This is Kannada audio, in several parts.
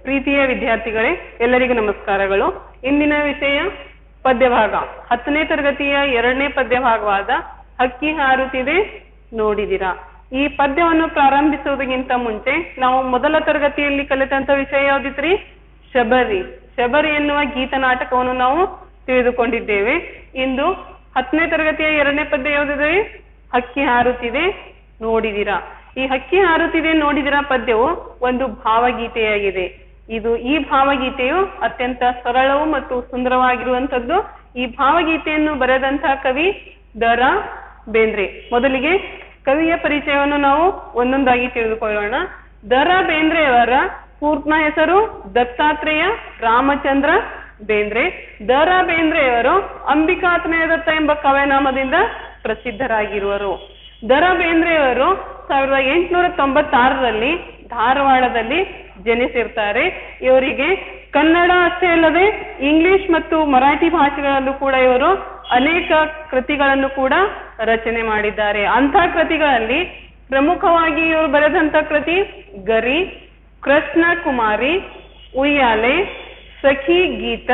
ಪ್ರೀತಿಯ ವಿದ್ಯಾರ್ಥಿಗಳೇ ಎಲ್ಲರಿಗೂ ನಮಸ್ಕಾರಗಳು ಇಂದಿನ ವಿಷಯ ಪದ್ಯಭಾಗ ಹತ್ತನೇ ತರಗತಿಯ ಎರಡನೇ ಪದ್ಯಭಾಗವಾದ ಹಕ್ಕಿ ಹಾರುತ್ತಿದೆ ನೋಡಿದಿರಾ ಈ ಪದ್ಯವನ್ನು ಪ್ರಾರಂಭಿಸುವುದಕ್ಕಿಂತ ಮುಂಚೆ ನಾವು ಮೊದಲ ತರಗತಿಯಲ್ಲಿ ಕಲಿತಂತ ವಿಷಯ ಯಾವ್ದಿತ್ರಿ ಶಬರಿ ಶಬರಿ ಎನ್ನುವ ಗೀತ ನಾಟಕವನ್ನು ನಾವು ತಿಳಿದುಕೊಂಡಿದ್ದೇವೆ ಇಂದು ಹತ್ತನೇ ತರಗತಿಯ ಎರಡನೇ ಪದ್ಯ ಯಾವುದಿದೆ ಹಕ್ಕಿ ಹಾರುತ್ತಿದೆ ನೋಡಿದಿರಾ ಈ ಹಕ್ಕಿ ಹಾರುತ್ತಿದೆ ನೋಡಿದಿರಾ ಪದ್ಯವು ಒಂದು ಭಾವಗೀತೆಯಾಗಿದೆ ಇದು ಈ ಭಾವಗೀತೆಯು ಅತ್ಯಂತ ಸರಳವು ಮತ್ತು ಸುಂದರವಾಗಿರುವಂತದ್ದು ಈ ಭಾವಗೀತೆಯನ್ನು ಬರೆದಂತಹ ಕವಿ ದರ ಬೇಂದ್ರೆ ಮೊದಲಿಗೆ ಕವಿಯ ಪರಿಚಯವನ್ನು ನಾವು ಒಂದೊಂದಾಗಿ ತಿಳಿದುಕೊಳ್ಳೋಣ ದರ ಬೇಂದ್ರೆಯವರ ಪೂರ್ಣ ಹೆಸರು ದತ್ತಾತ್ರೇಯ ರಾಮಚಂದ್ರ ಬೇಂದ್ರೆ ದರ ಬೇಂದ್ರೆಯವರು ಅಂಬಿಕಾತ್ಮಯ ದತ್ತ ಎಂಬ ಕವಯನಾಮದಿಂದ ಪ್ರಸಿದ್ಧರಾಗಿರುವರು ದರ ಬೇಂದ್ರೆಯವರು ಸಾವಿರದ ಎಂಟುನೂರ ತೊಂಬತ್ತಾರರಲ್ಲಿ ಧಾರವಾಡದಲ್ಲಿ ಜನಿಸಿರ್ತಾರೆ ಇವರಿಗೆ ಕನ್ನಡ ಅಷ್ಟೇ ಅಲ್ಲದೆ ಇಂಗ್ಲಿಷ್ ಮತ್ತು ಮರಾಠಿ ಭಾಷೆಗಳಲ್ಲೂ ಕೂಡ ಇವರು ಅನೇಕ ಕೃತಿಗಳನ್ನು ಕೂಡ ರಚನೆ ಮಾಡಿದ್ದಾರೆ ಅಂಥ ಕೃತಿಗಳಲ್ಲಿ ಪ್ರಮುಖವಾಗಿ ಇವರು ಬರೆದಂತ ಕೃತಿ ಗರಿ ಕೃಷ್ಣ ಕುಮಾರಿ ಉಯ್ಯಾಲೆ ಸಖಿ ಗೀತ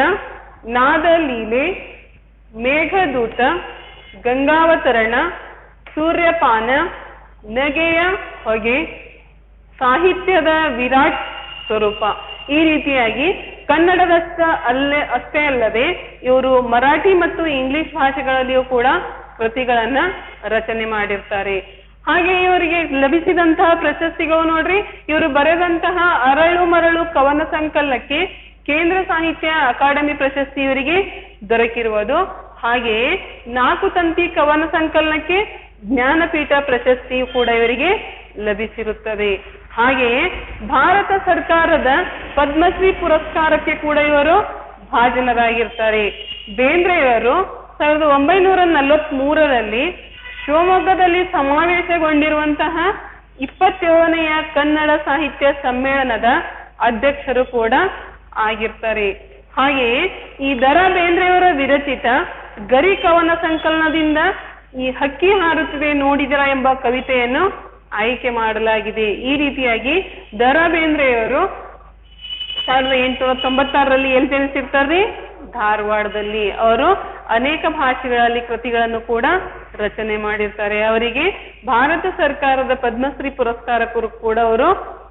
ನಾದಲೀಲೆ ಮೇಘದೂತ ಗಂಗಾವತರಣ ಸೂರ್ಯಪಾನ ನಗೆಯ ಹೊಗೆ ಸಾಹಿತ್ಯದ ವಿರಾಟ್ ಸ್ವರೂಪ ಈ ರೀತಿಯಾಗಿ ಕನ್ನಡದಷ್ಟ ಅಲ್ಲೇ ಅಷ್ಟೇ ಅಲ್ಲದೆ ಇವರು ಮರಾಠಿ ಮತ್ತು ಇಂಗ್ಲಿಷ್ ಭಾಷೆಗಳಲ್ಲಿಯೂ ಕೂಡ ಕೃತಿಗಳನ್ನ ರಚನೆ ಮಾಡಿರ್ತಾರೆ ಹಾಗೆ ಇವರಿಗೆ ಲಭಿಸಿದಂತಹ ಪ್ರಶಸ್ತಿಗಳು ನೋಡ್ರಿ ಇವರು ಬರೆದಂತಹ ಅರಳು ಮರಳು ಕವನ ಸಂಕಲನಕ್ಕೆ ಕೇಂದ್ರ ಸಾಹಿತ್ಯ ಅಕಾಡೆಮಿ ಪ್ರಶಸ್ತಿ ಇವರಿಗೆ ದೊರಕಿರುವುದು ಹಾಗೆಯೇ ನಾಲ್ಕು ತಂತಿ ಕವನ ಸಂಕಲನಕ್ಕೆ ಜ್ಞಾನಪೀಠ ಪ್ರಶಸ್ತಿಯು ಕೂಡ ಇವರಿಗೆ ಲಭಿಸಿರುತ್ತದೆ ಹಾಗೆಯೇ ಭಾರತ ಸರ್ಕಾರದ ಪದ್ಮಶ್ರೀ ಪುರಸ್ಕಾರಕ್ಕೆ ಕೂಡ ಇವರು ಭಾಜನರಾಗಿರ್ತಾರೆ ಬೇಂದ್ರೆಯವರು ಸಾವಿರದ ಒಂಬೈನೂರ ನಲವತ್ತ್ ಮೂರರಲ್ಲಿ ಶಿವಮೊಗ್ಗದಲ್ಲಿ ಸಮಾವೇಶಗೊಂಡಿರುವಂತಹ ಇಪ್ಪತ್ತೇಳನೆಯ ಕನ್ನಡ ಸಾಹಿತ್ಯ ಸಮ್ಮೇಳನದ ಅಧ್ಯಕ್ಷರು ಕೂಡ ಆಗಿರ್ತಾರೆ ಹಾಗೆಯೇ ಈ ದರ ಬೇಂದ್ರೆಯವರ ವಿರಚಿತ ಗರಿ ಕವನ ಸಂಕಲನದಿಂದ ಈ ಹಕ್ಕಿ ಹಾರುತ್ತಿದೆ ನೋಡಿದರ ಎಂಬ ಕವಿತೆಯನ್ನು ಆಯ್ಕೆ ಮಾಡಲಾಗಿದೆ ಈ ರೀತಿಯಾಗಿ ದರ ಬೇಂದ್ರೆಯವರು ಸಾವಿರದ ಎಂಟುನೂರ ತೊಂಬತ್ತಾರರಲ್ಲಿ ಎಲ್ಲಿ ಜನಿಸಿರ್ತಾರ್ರಿ ಧಾರವಾಡದಲ್ಲಿ ಅವರು ಅನೇಕ ಭಾಷೆಗಳಲ್ಲಿ ಕೃತಿಗಳನ್ನು ಕೂಡ ರಚನೆ ಮಾಡಿರ್ತಾರೆ ಅವರಿಗೆ ಭಾರತ ಸರ್ಕಾರದ ಪದ್ಮಶ್ರೀ ಪುರಸ್ಕಾರಕ್ಕೂ ಕೂಡ ಅವರು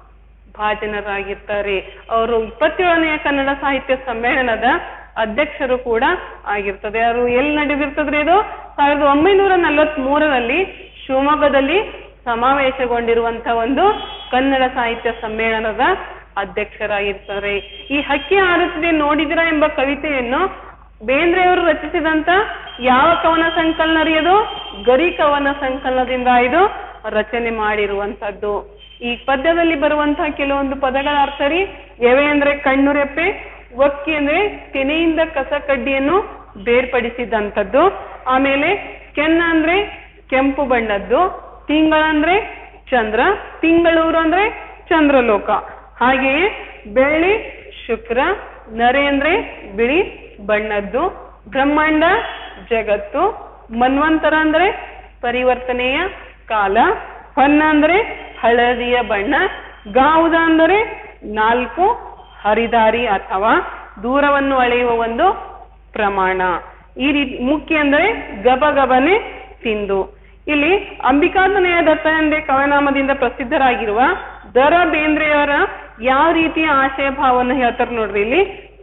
ಭಾಜನರಾಗಿರ್ತಾರೆ ಅವರು ಇಪ್ಪತ್ತೇಳನೆಯ ಕನ್ನಡ ಸಾಹಿತ್ಯ ಸಮ್ಮೇಳನದ ಅಧ್ಯಕ್ಷರು ಕೂಡ ಆಗಿರ್ತದೆ ಅವರು ಎಲ್ಲಿ ನಡೆದಿರ್ತದ್ರಿ ಇದು ಸಾವಿರದ ಒಂಬೈನೂರ ನಲವತ್ತ್ ಮೂರರಲ್ಲಿ ಶಿವಮೊಗ್ಗದಲ್ಲಿ ಸಮಾವೇಶಗೊಂಡಿರುವಂತ ಒಂದು ಕನ್ನಡ ಸಾಹಿತ್ಯ ಸಮ್ಮೇಳನದ ಅಧ್ಯಕ್ಷರಾಗಿರ್ತಾರೆ ಈ ಹಕ್ಕಿ ಹಾರುತ್ತಿದೆ ನೋಡಿದಿರ ಎಂಬ ಕವಿತೆಯನ್ನು ಬೇಂದ್ರೆಯವರು ರಚಿಸಿದಂತ ಯಾವ ಕವನ ಸಂಕಲನ ರೀ ಅದು ಗರಿ ಕವನ ಸಂಕಲನದಿಂದ ಇದು ರಚನೆ ಮಾಡಿರುವಂತದ್ದು ಈ ಪದ್ಯದಲ್ಲಿ ಬರುವಂತಹ ಕೆಲವೊಂದು ಪದಗಳ ಅರ್ಥ ರೀ ಎವೆ ಅಂದ್ರೆ ಕಣ್ಣುರೆಪ್ಪೆ ಒಕ್ಕಿ ಅಂದ್ರೆ ಕೆನೆಯಿಂದ ಕಸ ಕಡ್ಡಿಯನ್ನು ಬೇರ್ಪಡಿಸಿದಂಥದ್ದು ಆಮೇಲೆ ಕೆನ್ನ ಅಂದ್ರೆ ಕೆಂಪು ಬಣ್ಣದ್ದು ತಿಂಗಳಂದ್ರೆ ಚಂದ್ರ ತಿಂಗಳೂರು ಅಂದ್ರೆ ಚಂದ್ರಲೋಕ ಹಾಗೆಯೇ ಬೆಳ್ಳಿ ಶುಕ್ರ ನರೆ ಅಂದ್ರೆ ಬಿಳಿ ಬಣ್ಣದ್ದು ಬ್ರಹ್ಮಾಂಡ ಜಗತ್ತು ಮನ್ವಂತರ ಅಂದ್ರೆ ಪರಿವರ್ತನೆಯ ಕಾಲ ಹೊನ್ನ ಅಂದ್ರೆ ಹಳದಿಯ ಬಣ್ಣ ಗಾವುದ ಅಂದರೆ ನಾಲ್ಕು ಹರಿದಾರಿ ಅಥವಾ ದೂರವನ್ನು ಅಳೆಯುವ ಒಂದು ಪ್ರಮಾಣ ಈ ರೀತಿ ಮುಖ್ಯ ಅಂದ್ರೆ ಗಬಗಬನೆ ತಿಂದು ಇಲ್ಲಿ ಅಂಬಿಕಾತನೆಯ ದತ್ತ ಎಂದೇ ಕವನಾಮದಿಂದ ಪ್ರಸಿದ್ಧರಾಗಿರುವ ದರ ಬೇಂದ್ರೆಯವರ ಯಾವ ರೀತಿಯ ಆಶಯ ಭಾವವನ್ನು ಹೇಳ್ತಾರೆ ನೋಡ್ರಿ ಇಲ್ಲಿ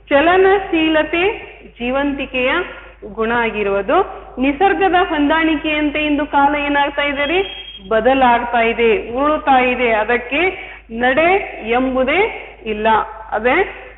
ಚಲನಶೀಲತೆ ಜೀವಂತಿಕೆಯ ಗುಣ ಆಗಿರುವುದು ನಿಸರ್ಗದ ಹೊಂದಾಣಿಕೆಯಂತೆ ಇಂದು ಕಾಲ ಏನಾಗ್ತಾ ಇದೆ ರೀ ಬದಲಾಗ್ತಾ ಇದೆ ಉರುಳುತ್ತಾ ಇದೆ ಅದಕ್ಕೆ ನಡೆ ಎಂಬುದೇ ಇಲ್ಲ ಅದೇ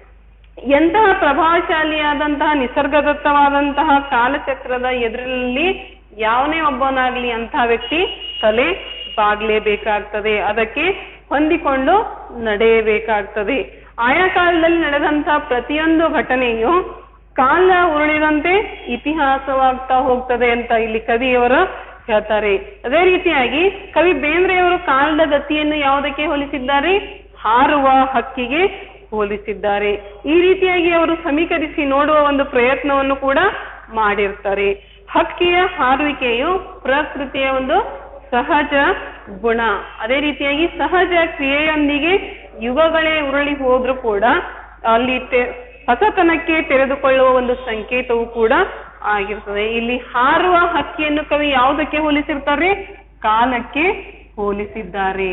ಎಂತಹ ಪ್ರಭಾವಶಾಲಿಯಾದಂತಹ ನಿಸರ್ಗದತ್ತವಾದಂತಹ ಕಾಲಚಕ್ರದ ಎದುರಲ್ಲಿ ಯಾವನೇ ಒಬ್ಬನಾಗ್ಲಿ ಅಂತಹ ವ್ಯಕ್ತಿ ತಲೆ ಬಾಗ್ಲೇಬೇಕಾಗ್ತದೆ ಅದಕ್ಕೆ ಹೊಂದಿಕೊಂಡು ನಡೆಯಬೇಕಾಗ್ತದೆ ಆಯಾ ಕಾಲದಲ್ಲಿ ನಡೆದಂತಹ ಪ್ರತಿಯೊಂದು ಘಟನೆಯು ಕಾಲ ಉರುಳಿದಂತೆ ಇತಿಹಾಸವಾಗ್ತಾ ಹೋಗ್ತದೆ ಅಂತ ಇಲ್ಲಿ ಕವಿಯವರು ಹೇಳ್ತಾರೆ ಅದೇ ರೀತಿಯಾಗಿ ಕವಿ ಬೇಂದ್ರೆಯವರು ಕಾಲದ ಗತಿಯನ್ನು ಯಾವುದಕ್ಕೆ ಹೋಲಿಸಿದ್ದಾರೆ ಹಾರುವ ಹಕ್ಕಿಗೆ ಹೋಲಿಸಿದ್ದಾರೆ ಈ ರೀತಿಯಾಗಿ ಅವರು ಸಮೀಕರಿಸಿ ನೋಡುವ ಒಂದು ಪ್ರಯತ್ನವನ್ನು ಕೂಡ ಮಾಡಿರ್ತಾರೆ ಹಕ್ಕಿಯ ಹಾರುವಿಕೆಯು ಪ್ರಕೃತಿಯ ಒಂದು ಸಹಜ ಗುಣ ಅದೇ ರೀತಿಯಾಗಿ ಸಹಜ ಕ್ರಿಯೆಯೊಂದಿಗೆ ಯುಗಗಳೇ ಉರುಳಿ ಹೋದ್ರೂ ಕೂಡ ಅಲ್ಲಿ ತೆ- ಹೊಸತನಕ್ಕೆ ತೆರೆದುಕೊಳ್ಳುವ ಒಂದು ಸಂಕೇತವೂ ಕೂಡ ಆಗಿರ್ತದೆ ಇಲ್ಲಿ ಹಾರುವ ಹಕ್ಕಿಯನ್ನು ಕವಿ ಯಾವುದಕ್ಕೆ ಹೋಲಿಸಿರ್ತಾರೆ ಕಾಲಕ್ಕೆ ಹೋಲಿಸಿದ್ದಾರೆ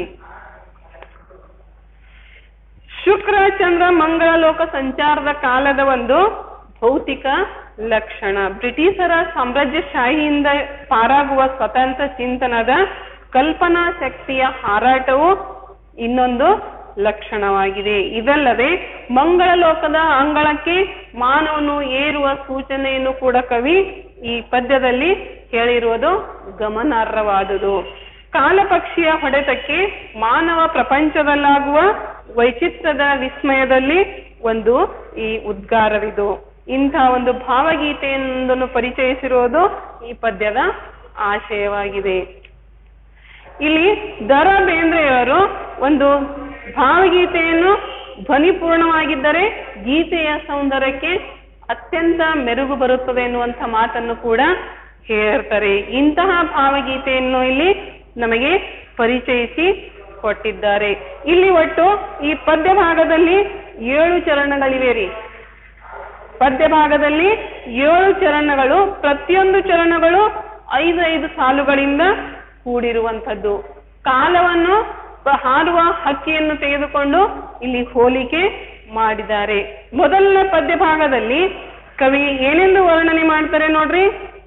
ಶುಕ್ರ ಚಂದ್ರ ಮಂಗಳ ಲೋಕ ಸಂಚಾರದ ಕಾಲದ ಒಂದು ಭೌತಿಕ ಲಕ್ಷಣ ಬ್ರಿಟಿಷರ ಸಾಮ್ರಾಜ್ಯಶಾಹಿಯಿಂದ ಪಾರಾಗುವ ಸ್ವತಂತ್ರ ಚಿಂತನದ ಕಲ್ಪನಾ ಶಕ್ತಿಯ ಹಾರಾಟವು ಇನ್ನೊಂದು ಲಕ್ಷಣವಾಗಿದೆ ಇದಲ್ಲದೆ ಮಂಗಳ ಲೋಕದ ಅಂಗಳಕ್ಕೆ ಮಾನವನು ಏರುವ ಸೂಚನೆಯನ್ನು ಕೂಡ ಕವಿ ಈ ಪದ್ಯದಲ್ಲಿ ಹೇಳಿರುವುದು ಗಮನಾರ್ಹವಾದುದು ಕಾಲಪಕ್ಷಿಯ ಹೊಡೆತಕ್ಕೆ ಮಾನವ ಪ್ರಪಂಚದಲ್ಲಾಗುವ ವೈಚಿತ್ರ್ಯದ ವಿಸ್ಮಯದಲ್ಲಿ ಒಂದು ಈ ಉದ್ಗಾರವಿದು ಇಂಥ ಒಂದು ಭಾವಗೀತೆಯೊಂದನ್ನು ಪರಿಚಯಿಸಿರುವುದು ಈ ಪದ್ಯದ ಆಶಯವಾಗಿದೆ ಇಲ್ಲಿ ದರ ಬೇಂದ್ರೆಯವರು ಒಂದು ಭಾವಗೀತೆಯನ್ನು ಧ್ವನಿಪೂರ್ಣವಾಗಿದ್ದರೆ ಗೀತೆಯ ಸೌಂದರ್ಯಕ್ಕೆ ಅತ್ಯಂತ ಮೆರುಗು ಬರುತ್ತದೆ ಎನ್ನುವಂಥ ಮಾತನ್ನು ಕೂಡ ಹೇಳ್ತಾರೆ ಇಂತಹ ಭಾವಗೀತೆಯನ್ನು ಇಲ್ಲಿ ನಮಗೆ ಪರಿಚಯಿಸಿ ಕೊಟ್ಟಿದ್ದಾರೆ ಇಲ್ಲಿ ಒಟ್ಟು ಈ ಪದ್ಯ ಭಾಗದಲ್ಲಿ ಏಳು ಚರಣಗಳಿವೆ ರೀ ಪದ್ಯ ಭಾಗದಲ್ಲಿ ಏಳು ಚರಣಗಳು ಪ್ರತಿಯೊಂದು ಚರಣಗಳು ಐದು ಐದು ಸಾಲುಗಳಿಂದ ಕೂಡಿರುವಂಥದ್ದು ಕಾಲವನ್ನು ಪ- ಹಾರುವ ಹಕ್ಕಿಯನ್ನು ತೆಗೆದುಕೊಂಡು ಇಲ್ಲಿ ಹೋಲಿಕೆ ಮಾಡಿದ್ದಾರೆ ಮೊದಲನೇ ಪದ್ಯ ಭಾಗದಲ್ಲಿ ಕವಿ ಏನೆಂದು ವರ್ಣನೆ ಮಾಡ್ತಾರೆ ನೋಡ್ರಿ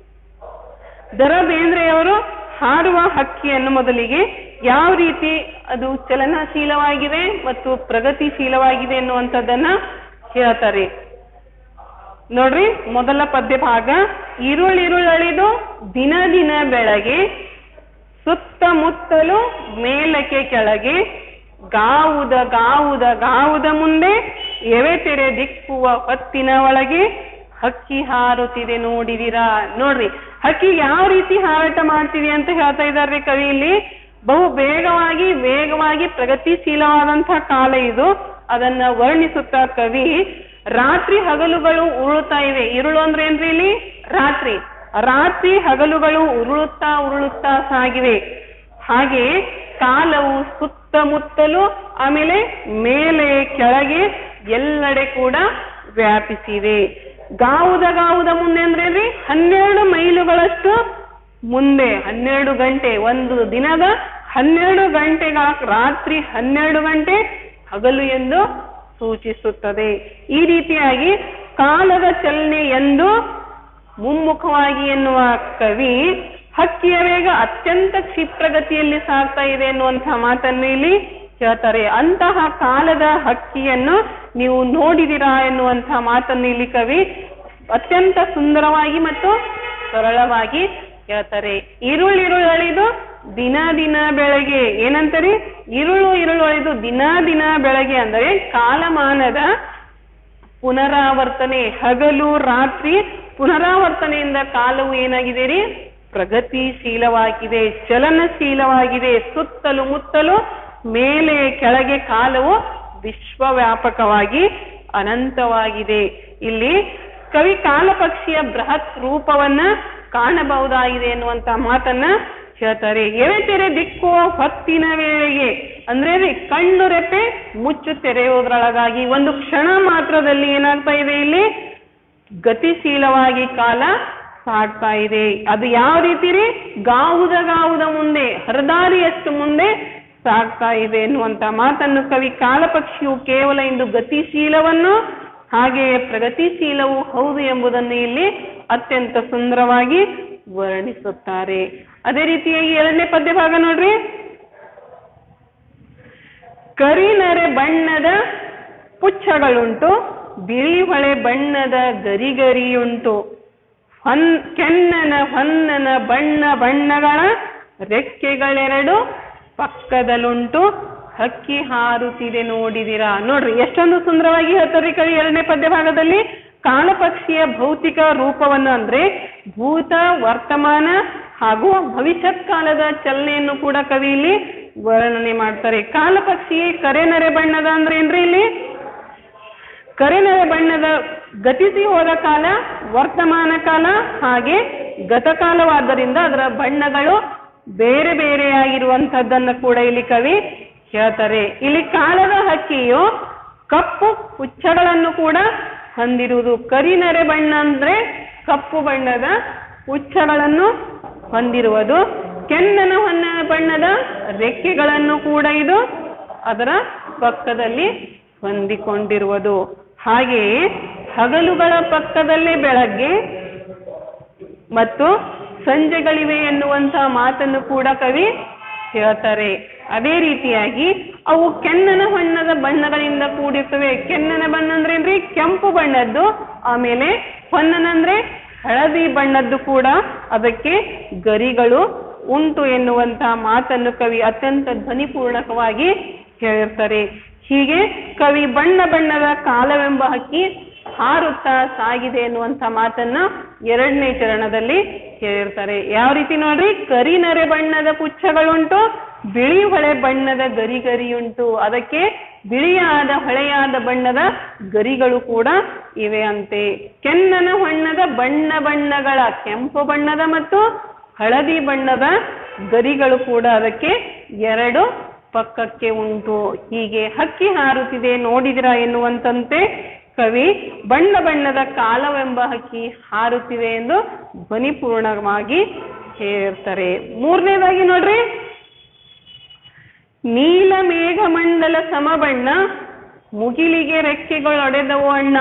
ದರ ಬೇಂದ್ರೆಯವರು ಹಾರುವ ಹಕ್ಕಿಯನ್ನು ಮೊದಲಿಗೆ ಯಾವ ರೀತಿ ಅದು ಚಲನಶೀಲವಾಗಿದೆ ಮತ್ತು ಪ್ರಗತಿಶೀಲವಾಗಿದೆ ಎನ್ನುವಂಥದ್ದನ್ನ ಹೇಳ್ತಾರೆ ನೋಡ್ರಿ ಮೊದಲ ಪದ್ಯ ಭಾಗ ಇರುಳಿರುಳಳಿದು ದಿನ ದಿನ ಬೆಳಗ್ಗೆ ಸುತ್ತಮುತ್ತಲು ಮೇಲಕ್ಕೆ ಕೆಳಗೆ ಗಾವುದ ಗಾವುದ ಗಾವುದ ಮುಂದೆ ಎವೆತೆರೆ ದಿಕ್ಕುವ ಹೊತ್ತಿನ ಒಳಗೆ ಹಕ್ಕಿ ಹಾರುತ್ತಿದೆ ನೋಡಿದಿರಾ ನೋಡ್ರಿ ಹಕ್ಕಿ ಯಾವ ರೀತಿ ಹಾರಾಟ ಮಾಡ್ತಿದೆ ಅಂತ ಹೇಳ್ತಾ ಇದ್ದಾರೆ ಕವಿ ಇಲ್ಲಿ ಬಹು ಬೇಗವಾಗಿ ವೇಗವಾಗಿ ಪ್ರಗತಿಶೀಲವಾದಂತಹ ಕಾಲ ಇದು ಅದನ್ನ ವರ್ಣಿಸುತ್ತಾ ಕವಿ ರಾತ್ರಿ ಹಗಲುಗಳು ಉರುಳುತ್ತಾ ಇವೆ ಇರುಳು ಅಂದ್ರೆ ಏನ್ರಿ ಇಲ್ಲಿ ರಾತ್ರಿ ರಾತ್ರಿ ಹಗಲುಗಳು ಉರುಳುತ್ತಾ ಉರುಳುತ್ತಾ ಸಾಗಿವೆ ಹಾಗೆ ಕಾಲವು ಸುತ್ತಮುತ್ತಲು ಆಮೇಲೆ ಮೇಲೆ ಕೆಳಗೆ ಎಲ್ಲೆಡೆ ಕೂಡ ವ್ಯಾಪಿಸಿವೆ ಗಾವುದ ಗಾವುದ ಮುಂದೆ ಅಂದ್ರೆ ಏನ್ರಿ ಹನ್ನೆರಡು ಮೈಲುಗಳಷ್ಟು ಮುಂದೆ ಹನ್ನೆರಡು ಗಂಟೆ ಒಂದು ದಿನದ ಹನ್ನೆರಡು ಗಂಟೆಗಳ ರಾತ್ರಿ ಹನ್ನೆರಡು ಗಂಟೆ ಹಗಲು ಎಂದು ಸೂಚಿಸುತ್ತದೆ ಈ ರೀತಿಯಾಗಿ ಕಾಲದ ಚಲನೆ ಎಂದು ಮುಮ್ಮುಖವಾಗಿ ಎನ್ನುವ ಕವಿ ಹಕ್ಕಿಯ ವೇಗ ಅತ್ಯಂತ ಕ್ಷಿಪ್ರಗತಿಯಲ್ಲಿ ಸಾಗ್ತಾ ಇದೆ ಎನ್ನುವಂತಹ ಮಾತನ್ನು ಇಲ್ಲಿ ಹೇಳ್ತಾರೆ ಅಂತಹ ಕಾಲದ ಹಕ್ಕಿಯನ್ನು ನೀವು ನೋಡಿದಿರಾ ಎನ್ನುವಂತಹ ಮಾತನ್ನು ಇಲ್ಲಿ ಕವಿ ಅತ್ಯಂತ ಸುಂದರವಾಗಿ ಮತ್ತು ಸರಳವಾಗಿ ಹೇಳ್ತಾರೆ ಇರುಳಿರುಳಳಿದು ದಿನ ದಿನ ಬೆಳಗ್ಗೆ ಏನಂತಾರೆ ಇರುಳು ಇರುಳಳಿದು ದಿನ ದಿನ ಬೆಳಗ್ಗೆ ಅಂದರೆ ಕಾಲಮಾನದ ಪುನರಾವರ್ತನೆ ಹಗಲು ರಾತ್ರಿ ಪುನರಾವರ್ತನೆಯಿಂದ ಕಾಲವು ಏನಾಗಿದೆ ರೀ ಪ್ರಗತಿಶೀಲವಾಗಿದೆ ಚಲನಶೀಲವಾಗಿದೆ ಸುತ್ತಲೂ ಮುತ್ತಲು ಮೇಲೆ ಕೆಳಗೆ ಕಾಲವು ವಿಶ್ವವ್ಯಾಪಕವಾಗಿ ಅನಂತವಾಗಿದೆ ಇಲ್ಲಿ ಕವಿ ಕಾಲಪಕ್ಷಿಯ ಬೃಹತ್ ರೂಪವನ್ನ ಕಾಣಬಹುದಾಗಿದೆ ಎನ್ನುವಂತ ಮಾತನ್ನ ಹೇಳ್ತಾರೆ ಎವೆತೆರೆ ದಿಕ್ಕುವ ಹೊತ್ತಿನ ವೇಳೆಗೆ ಅಂದ್ರೆ ರೀ ಕಣ್ಣು ರೆಪ್ಪೆ ಮುಚ್ಚು ತೆರೆಯುವುದರೊಳಗಾಗಿ ಒಂದು ಕ್ಷಣ ಮಾತ್ರದಲ್ಲಿ ಏನಾಗ್ತಾ ಇದೆ ಇಲ್ಲಿ ಗತಿಶೀಲವಾಗಿ ಕಾಲ ಸಾಗ್ತಾ ಇದೆ ಅದು ಯಾವ ರೀತಿ ರೀ ಗಾವುದ ಗಾವುದ ಮುಂದೆ ಹರದಾರಿಯಷ್ಟು ಮುಂದೆ ಸಾಗ್ತಾ ಇದೆ ಎನ್ನುವಂತ ಮಾತನ್ನು ಕವಿ ಕಾಲಪಕ್ಷಿಯು ಕೇವಲ ಇಂದು ಗತಿಶೀಲವನ್ನು ಹಾಗೆಯೇ ಪ್ರಗತಿಶೀಲವೂ ಹೌದು ಎಂಬುದನ್ನು ಇಲ್ಲಿ ಅತ್ಯಂತ ಸುಂದರವಾಗಿ ವರ್ಣಿಸುತ್ತಾರೆ ಅದೇ ರೀತಿಯಾಗಿ ಎರಡನೇ ಪದ್ಯ ಭಾಗ ನೋಡ್ರಿ ಕರಿನರೆ ಬಣ್ಣದ ಪುಚ್ಛಗಳುಂಟು ಬಿಳಿ ಹೊಳೆ ಬಣ್ಣದ ಗರಿಗರಿಯುಂಟು ಹೊನ್ ಕೆನ್ನನ ಹೊನ್ನನ ಬಣ್ಣ ಬಣ್ಣಗಳ ರೆಕ್ಕೆಗಳೆರಡು ಪಕ್ಕದಲ್ಲುಂಟು ಹಕ್ಕಿ ಹಾರುತ್ತಿದೆ ನೋಡಿದಿರಾ ನೋಡ್ರಿ ಎಷ್ಟೊಂದು ಸುಂದರವಾಗಿ ಹೇಳ್ತಾರೆ ಕವಿ ಎರಡನೇ ಪದ್ಯ ಭಾಗದಲ್ಲಿ ಕಾಲಪಕ್ಷಿಯ ಭೌತಿಕ ರೂಪವನ್ನು ಅಂದ್ರೆ ಭೂತ ವರ್ತಮಾನ ಹಾಗೂ ಭವಿಷ್ಯತ್ ಕಾಲದ ಚಲನೆಯನ್ನು ಕೂಡ ಕವಿ ಇಲ್ಲಿ ವರ್ಣನೆ ಮಾಡ್ತಾರೆ ಕಾಲಪಕ್ಷಿ ಕರೆನರೆ ಬಣ್ಣದ ಅಂದ್ರೆ ಏನ್ರಿ ಇಲ್ಲಿ ಕರೆನರೆ ಬಣ್ಣದ ಗತಿಸಿ ಹೋದ ಕಾಲ ವರ್ತಮಾನ ಕಾಲ ಹಾಗೆ ಗತಕಾಲವಾದ್ದರಿಂದ ಅದರ ಬಣ್ಣಗಳು ಬೇರೆ ಬೇರೆಯಾಗಿರುವಂತದ್ದನ್ನು ಕೂಡ ಇಲ್ಲಿ ಕವಿ ಹೇಳ್ತಾರೆ ಇಲ್ಲಿ ಕಾಲದ ಹಕ್ಕಿಯು ಕಪ್ಪು ಪುಚ್ಚಗಳನ್ನು ಕೂಡ ಹೊಂದಿರುವುದು ಕರಿನರೆ ಬಣ್ಣ ಅಂದ್ರೆ ಕಪ್ಪು ಬಣ್ಣದ ಪುಚ್ಚಗಳನ್ನು ಹೊಂದಿರುವುದು ಕೆನ್ನನ ಹೊನ್ನ ಬಣ್ಣದ ರೆಕ್ಕೆಗಳನ್ನು ಕೂಡ ಇದು ಅದರ ಪಕ್ಕದಲ್ಲಿ ಹೊಂದಿಕೊಂಡಿರುವುದು ಹಾಗೆಯೇ ಹಗಲುಗಳ ಪಕ್ಕದಲ್ಲೇ ಬೆಳಗ್ಗೆ ಮತ್ತು ಸಂಜೆಗಳಿವೆ ಎನ್ನುವಂತಹ ಮಾತನ್ನು ಕೂಡ ಕವಿ ಹೇಳ್ತಾರೆ ಅದೇ ರೀತಿಯಾಗಿ ಅವು ಕೆನ್ನನ ಬಣ್ಣದ ಬಣ್ಣಗಳಿಂದ ಕೂಡಿರ್ತವೆ ಕೆನ್ನನ ಬಣ್ಣ ಅಂದ್ರೆ ಏನ್ರಿ ಕೆಂಪು ಬಣ್ಣದ್ದು ಆಮೇಲೆ ಹೊನ್ನನ ಅಂದ್ರೆ ಹಳದಿ ಬಣ್ಣದ್ದು ಕೂಡ ಅದಕ್ಕೆ ಗರಿಗಳು ಉಂಟು ಎನ್ನುವಂತಹ ಮಾತನ್ನು ಕವಿ ಅತ್ಯಂತ ಧ್ವನಿಪೂರ್ಣಕವಾಗಿ ಹೇಳಿರ್ತಾರೆ ಹೀಗೆ ಕವಿ ಬಣ್ಣ ಬಣ್ಣದ ಕಾಲವೆಂಬ ಹಕ್ಕಿ ಹಾರುತ್ತಾ ಸಾಗಿದೆ ಎನ್ನುವಂತ ಮಾತನ್ನ ಎರಡನೇ ಚರಣದಲ್ಲಿ ಹೇಳಿರ್ತಾರೆ ಯಾವ ರೀತಿ ನೋಡ್ರಿ ಕರಿ ನರೆ ಬಣ್ಣದ ಪುಚ್ಚಗಳುಂಟು ಬಿಳಿ ಹೊಳೆ ಬಣ್ಣದ ಗರಿ ಗರಿಯುಂಟು ಅದಕ್ಕೆ ಬಿಳಿಯಾದ ಹೊಳೆಯಾದ ಬಣ್ಣದ ಗರಿಗಳು ಕೂಡ ಇವೆ ಅಂತೆ ಕೆನ್ನನ ಹೊಣ್ಣದ ಬಣ್ಣ ಬಣ್ಣಗಳ ಕೆಂಪು ಬಣ್ಣದ ಮತ್ತು ಹಳದಿ ಬಣ್ಣದ ಗರಿಗಳು ಕೂಡ ಅದಕ್ಕೆ ಎರಡು ಪಕ್ಕಕ್ಕೆ ಉಂಟು ಹೀಗೆ ಹಕ್ಕಿ ಹಾರುತ್ತಿದೆ ನೋಡಿದಿರ ಎನ್ನುವಂತಂತೆ ಕವಿ ಬಣ್ಣ ಬಣ್ಣದ ಕಾಲವೆಂಬ ಹಕ್ಕಿ ಹಾರುತ್ತಿವೆ ಎಂದು ಧ್ವನಿಪೂರ್ಣವಾಗಿ ಹೇಳ್ತಾರೆ ಮೂರನೇದಾಗಿ ನೋಡ್ರಿ ನೀಲ ಮೇಘ ಮಂಡಲ ಸಮಬಣ್ಣ ಮುಗಿಲಿಗೆ ರೆಕ್ಕೆಗಳೊಡೆದವು ಅಣ್ಣ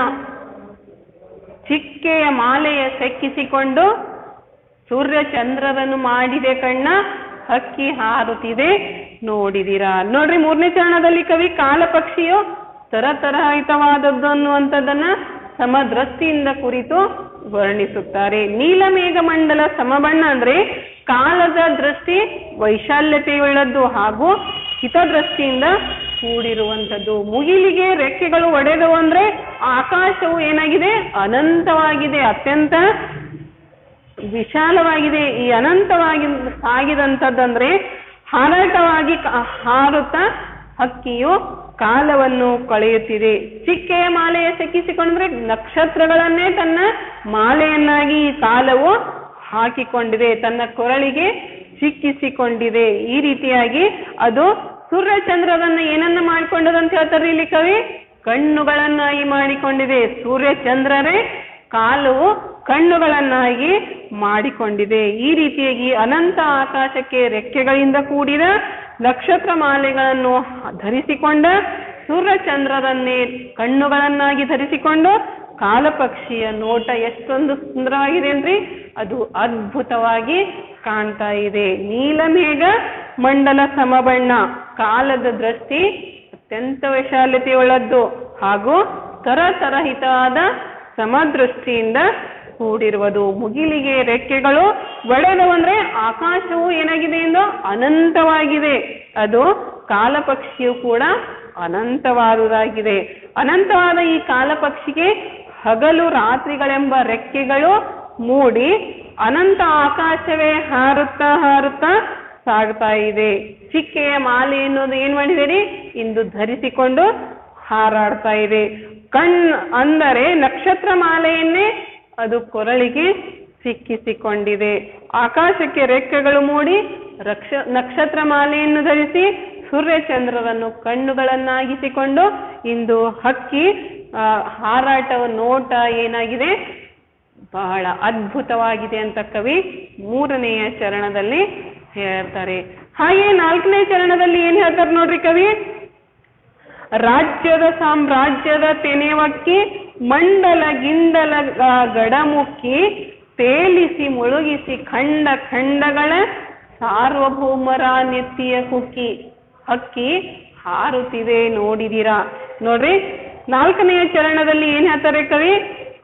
ಚಿಕ್ಕೆಯ ಮಾಲೆಯ ಸೆಕ್ಕಿಸಿಕೊಂಡು ಸೂರ್ಯ ಚಂದ್ರರನ್ನು ಮಾಡಿದೆ ಕಣ್ಣ ಹಕ್ಕಿ ಹಾರುತ್ತಿದೆ ನೋಡಿದಿರಾ ನೋಡ್ರಿ ಮೂರನೇ ಚರಣದಲ್ಲಿ ಕವಿ ಕಾಲ ಪಕ್ಷಿಯು ತರತರಹಿತವಾದದ್ದು ಅನ್ನುವಂಥದ್ದನ್ನ ಸಮದೃಷ್ಟಿಯಿಂದ ಕುರಿತು ವರ್ಣಿಸುತ್ತಾರೆ ನೀಲಮೇಘ ಮಂಡಲ ಸಮಬಣ್ಣ ಅಂದ್ರೆ ಕಾಲದ ದೃಷ್ಟಿ ವೈಶಾಲ್ಯತೆಯುಳ್ಳದ್ದು ಹಾಗೂ ಹಿತದೃಷ್ಟಿಯಿಂದ ಕೂಡಿರುವಂಥದ್ದು ಮುಗಿಲಿಗೆ ರೆಕ್ಕೆಗಳು ಒಡೆದವು ಅಂದ್ರೆ ಆಕಾಶವು ಏನಾಗಿದೆ ಅನಂತವಾಗಿದೆ ಅತ್ಯಂತ ವಿಶಾಲವಾಗಿದೆ ಈ ಅನಂತವಾಗಿ ಸಾಗಿದಂಥದ್ದಂದ್ರೆ ಹಾರಾಟವಾಗಿ ಕ- ಹಾರುತ್ತಾ ಹಕ್ಕಿಯು ಕಾಲವನ್ನು ಕಳೆಯುತ್ತಿದೆ ಚಿಕ್ಕೆಯ ಮಾಲೆಯ ಸೆಕ್ಕಿಸಿಕೊಂಡ್ರೆ ನಕ್ಷತ್ರಗಳನ್ನೇ ತನ್ನ ಮಾಲೆಯನ್ನಾಗಿ ಈ ಕಾಲವು ಹಾಕಿಕೊಂಡಿದೆ ತನ್ನ ಕೊರಳಿಗೆ ಸಿಕ್ಕಿಸಿಕೊಂಡಿದೆ ಈ ರೀತಿಯಾಗಿ ಅದು ಸೂರ್ಯಚಂದ್ರರನ್ನ ಏನನ್ನ ಮಾಡಿಕೊಂಡದಂತ ಹೇಳ್ತಾರೆ ಇಲ್ಲಿ ಕವಿ ಕಣ್ಣುಗಳನ್ನಾಗಿ ಮಾಡಿಕೊಂಡಿದೆ ಸೂರ್ಯಚಂದ್ರರೇ ಕಾಲವು ಕಣ್ಣುಗಳನ್ನಾಗಿ ಮಾಡಿಕೊಂಡಿದೆ ಈ ರೀತಿಯಾಗಿ ಅನಂತ ಆಕಾಶಕ್ಕೆ ರೆಕ್ಕೆಗಳಿಂದ ಕೂಡಿದ ನಕ್ಷತ್ರ ಮಾಲೆಗಳನ್ನು ಧರಿಸಿಕೊಂಡ ಸೂರ್ಯಚಂದ್ರರನ್ನೇ ಕಣ್ಣುಗಳನ್ನಾಗಿ ಧರಿಸಿಕೊಂಡು ಕಾಲಪಕ್ಷಿಯ ನೋಟ ಎಷ್ಟೊಂದು ಸುಂದರವಾಗಿದೆ ಅಂದ್ರೆ ಅದು ಅದ್ಭುತವಾಗಿ ಕಾಣ್ತಾ ಇದೆ ನೀಲಮೇಘ ಮಂಡಲ ಸಮಬಣ್ಣ ಕಾಲದ ದೃಷ್ಟಿ ಅತ್ಯಂತ ವಿಶಾಲತೆಯುಳ್ಳದ್ದು ಹಾಗೂ ತರತರಹಿತವಾದ ಸಮದೃಷ್ಟಿಯಿಂದ ಕೂಡಿರುವುದು ಮುಗಿಲಿಗೆ ರೆಕ್ಕೆಗಳು ಒಡೆದವಂದ್ರೆ ಆಕಾಶವು ಏನಾಗಿದೆ ಎಂದು ಅನಂತವಾಗಿದೆ ಅದು ಕಾಲಪಕ್ಷಿಯು ಕೂಡ ಅನಂತವಾದುದಾಗಿದೆ ಅನಂತವಾದ ಈ ಕಾಲಪಕ್ಷಿಗೆ ಹಗಲು ರಾತ್ರಿಗಳೆಂಬ ರೆಕ್ಕೆಗಳು ಮೂಡಿ ಅನಂತ ಆಕಾಶವೇ ಹಾರುತ್ತಾ ಹಾರುತ್ತಾ ಸಾಗ್ತಾ ಇದೆ ಚಿಕ್ಕೆಯ ಮಾಲೆ ಎನ್ನುವುದು ಏನ್ ಮಾಡಿದಿರಿ ಇಂದು ಧರಿಸಿಕೊಂಡು ಹಾರಾಡ್ತಾ ಇದೆ ಕಣ್ ಅಂದರೆ ನಕ್ಷತ್ರ ಮಾಲೆಯನ್ನೇ ಅದು ಕೊರಳಿಗೆ ಸಿಕ್ಕಿಸಿಕೊಂಡಿದೆ ಆಕಾಶಕ್ಕೆ ರೆಕ್ಕೆಗಳು ಮೂಡಿ ರಕ್ಷ ನಕ್ಷತ್ರ ಮಾಲೆಯನ್ನು ಧರಿಸಿ ಸೂರ್ಯಚಂದ್ರರನ್ನು ಕಣ್ಣುಗಳನ್ನಾಗಿಸಿಕೊಂಡು ಇಂದು ಹಕ್ಕಿ ಆ, ಹಾರಾಟವ ನೋಟ ಏನಾಗಿದೆ ಬಹಳ ಅದ್ಭುತವಾಗಿದೆ ಅಂತ ಕವಿ ಮೂರನೆಯ ಚರಣದಲ್ಲಿ ಹೇಳ್ತಾರೆ ಹಾಗೆ ನಾಲ್ಕನೇ ಚರಣದಲ್ಲಿ ಏನ್ ಹೇಳ್ತಾರೆ ನೋಡ್ರಿ ಕವಿ ರಾಜ್ಯದ ಸಾಮ್ರಾಜ್ಯದ ತೆನೆವಕ್ಕಿ ಮಂಡಲ ಗಿಂಡಲ ಗ- ಗಡಮುಕ್ಕಿ ತೇಲಿಸಿ ಮುಳುಗಿಸಿ ಖಂಡ ಖಂಡಗಳ ಸಾರ್ವಭೌಮರ ನೆತ್ತಿಯ ಕುಕ್ಕಿ ಹಕ್ಕಿ ಹಾರುತ್ತಿದೆ ನೋಡಿದಿರಾ ನೋಡ್ರಿ ನಾಲ್ಕನೆಯ ಚರಣದಲ್ಲಿ ಏನ್ ಹೇಳ್ತಾರೆ ಕವಿ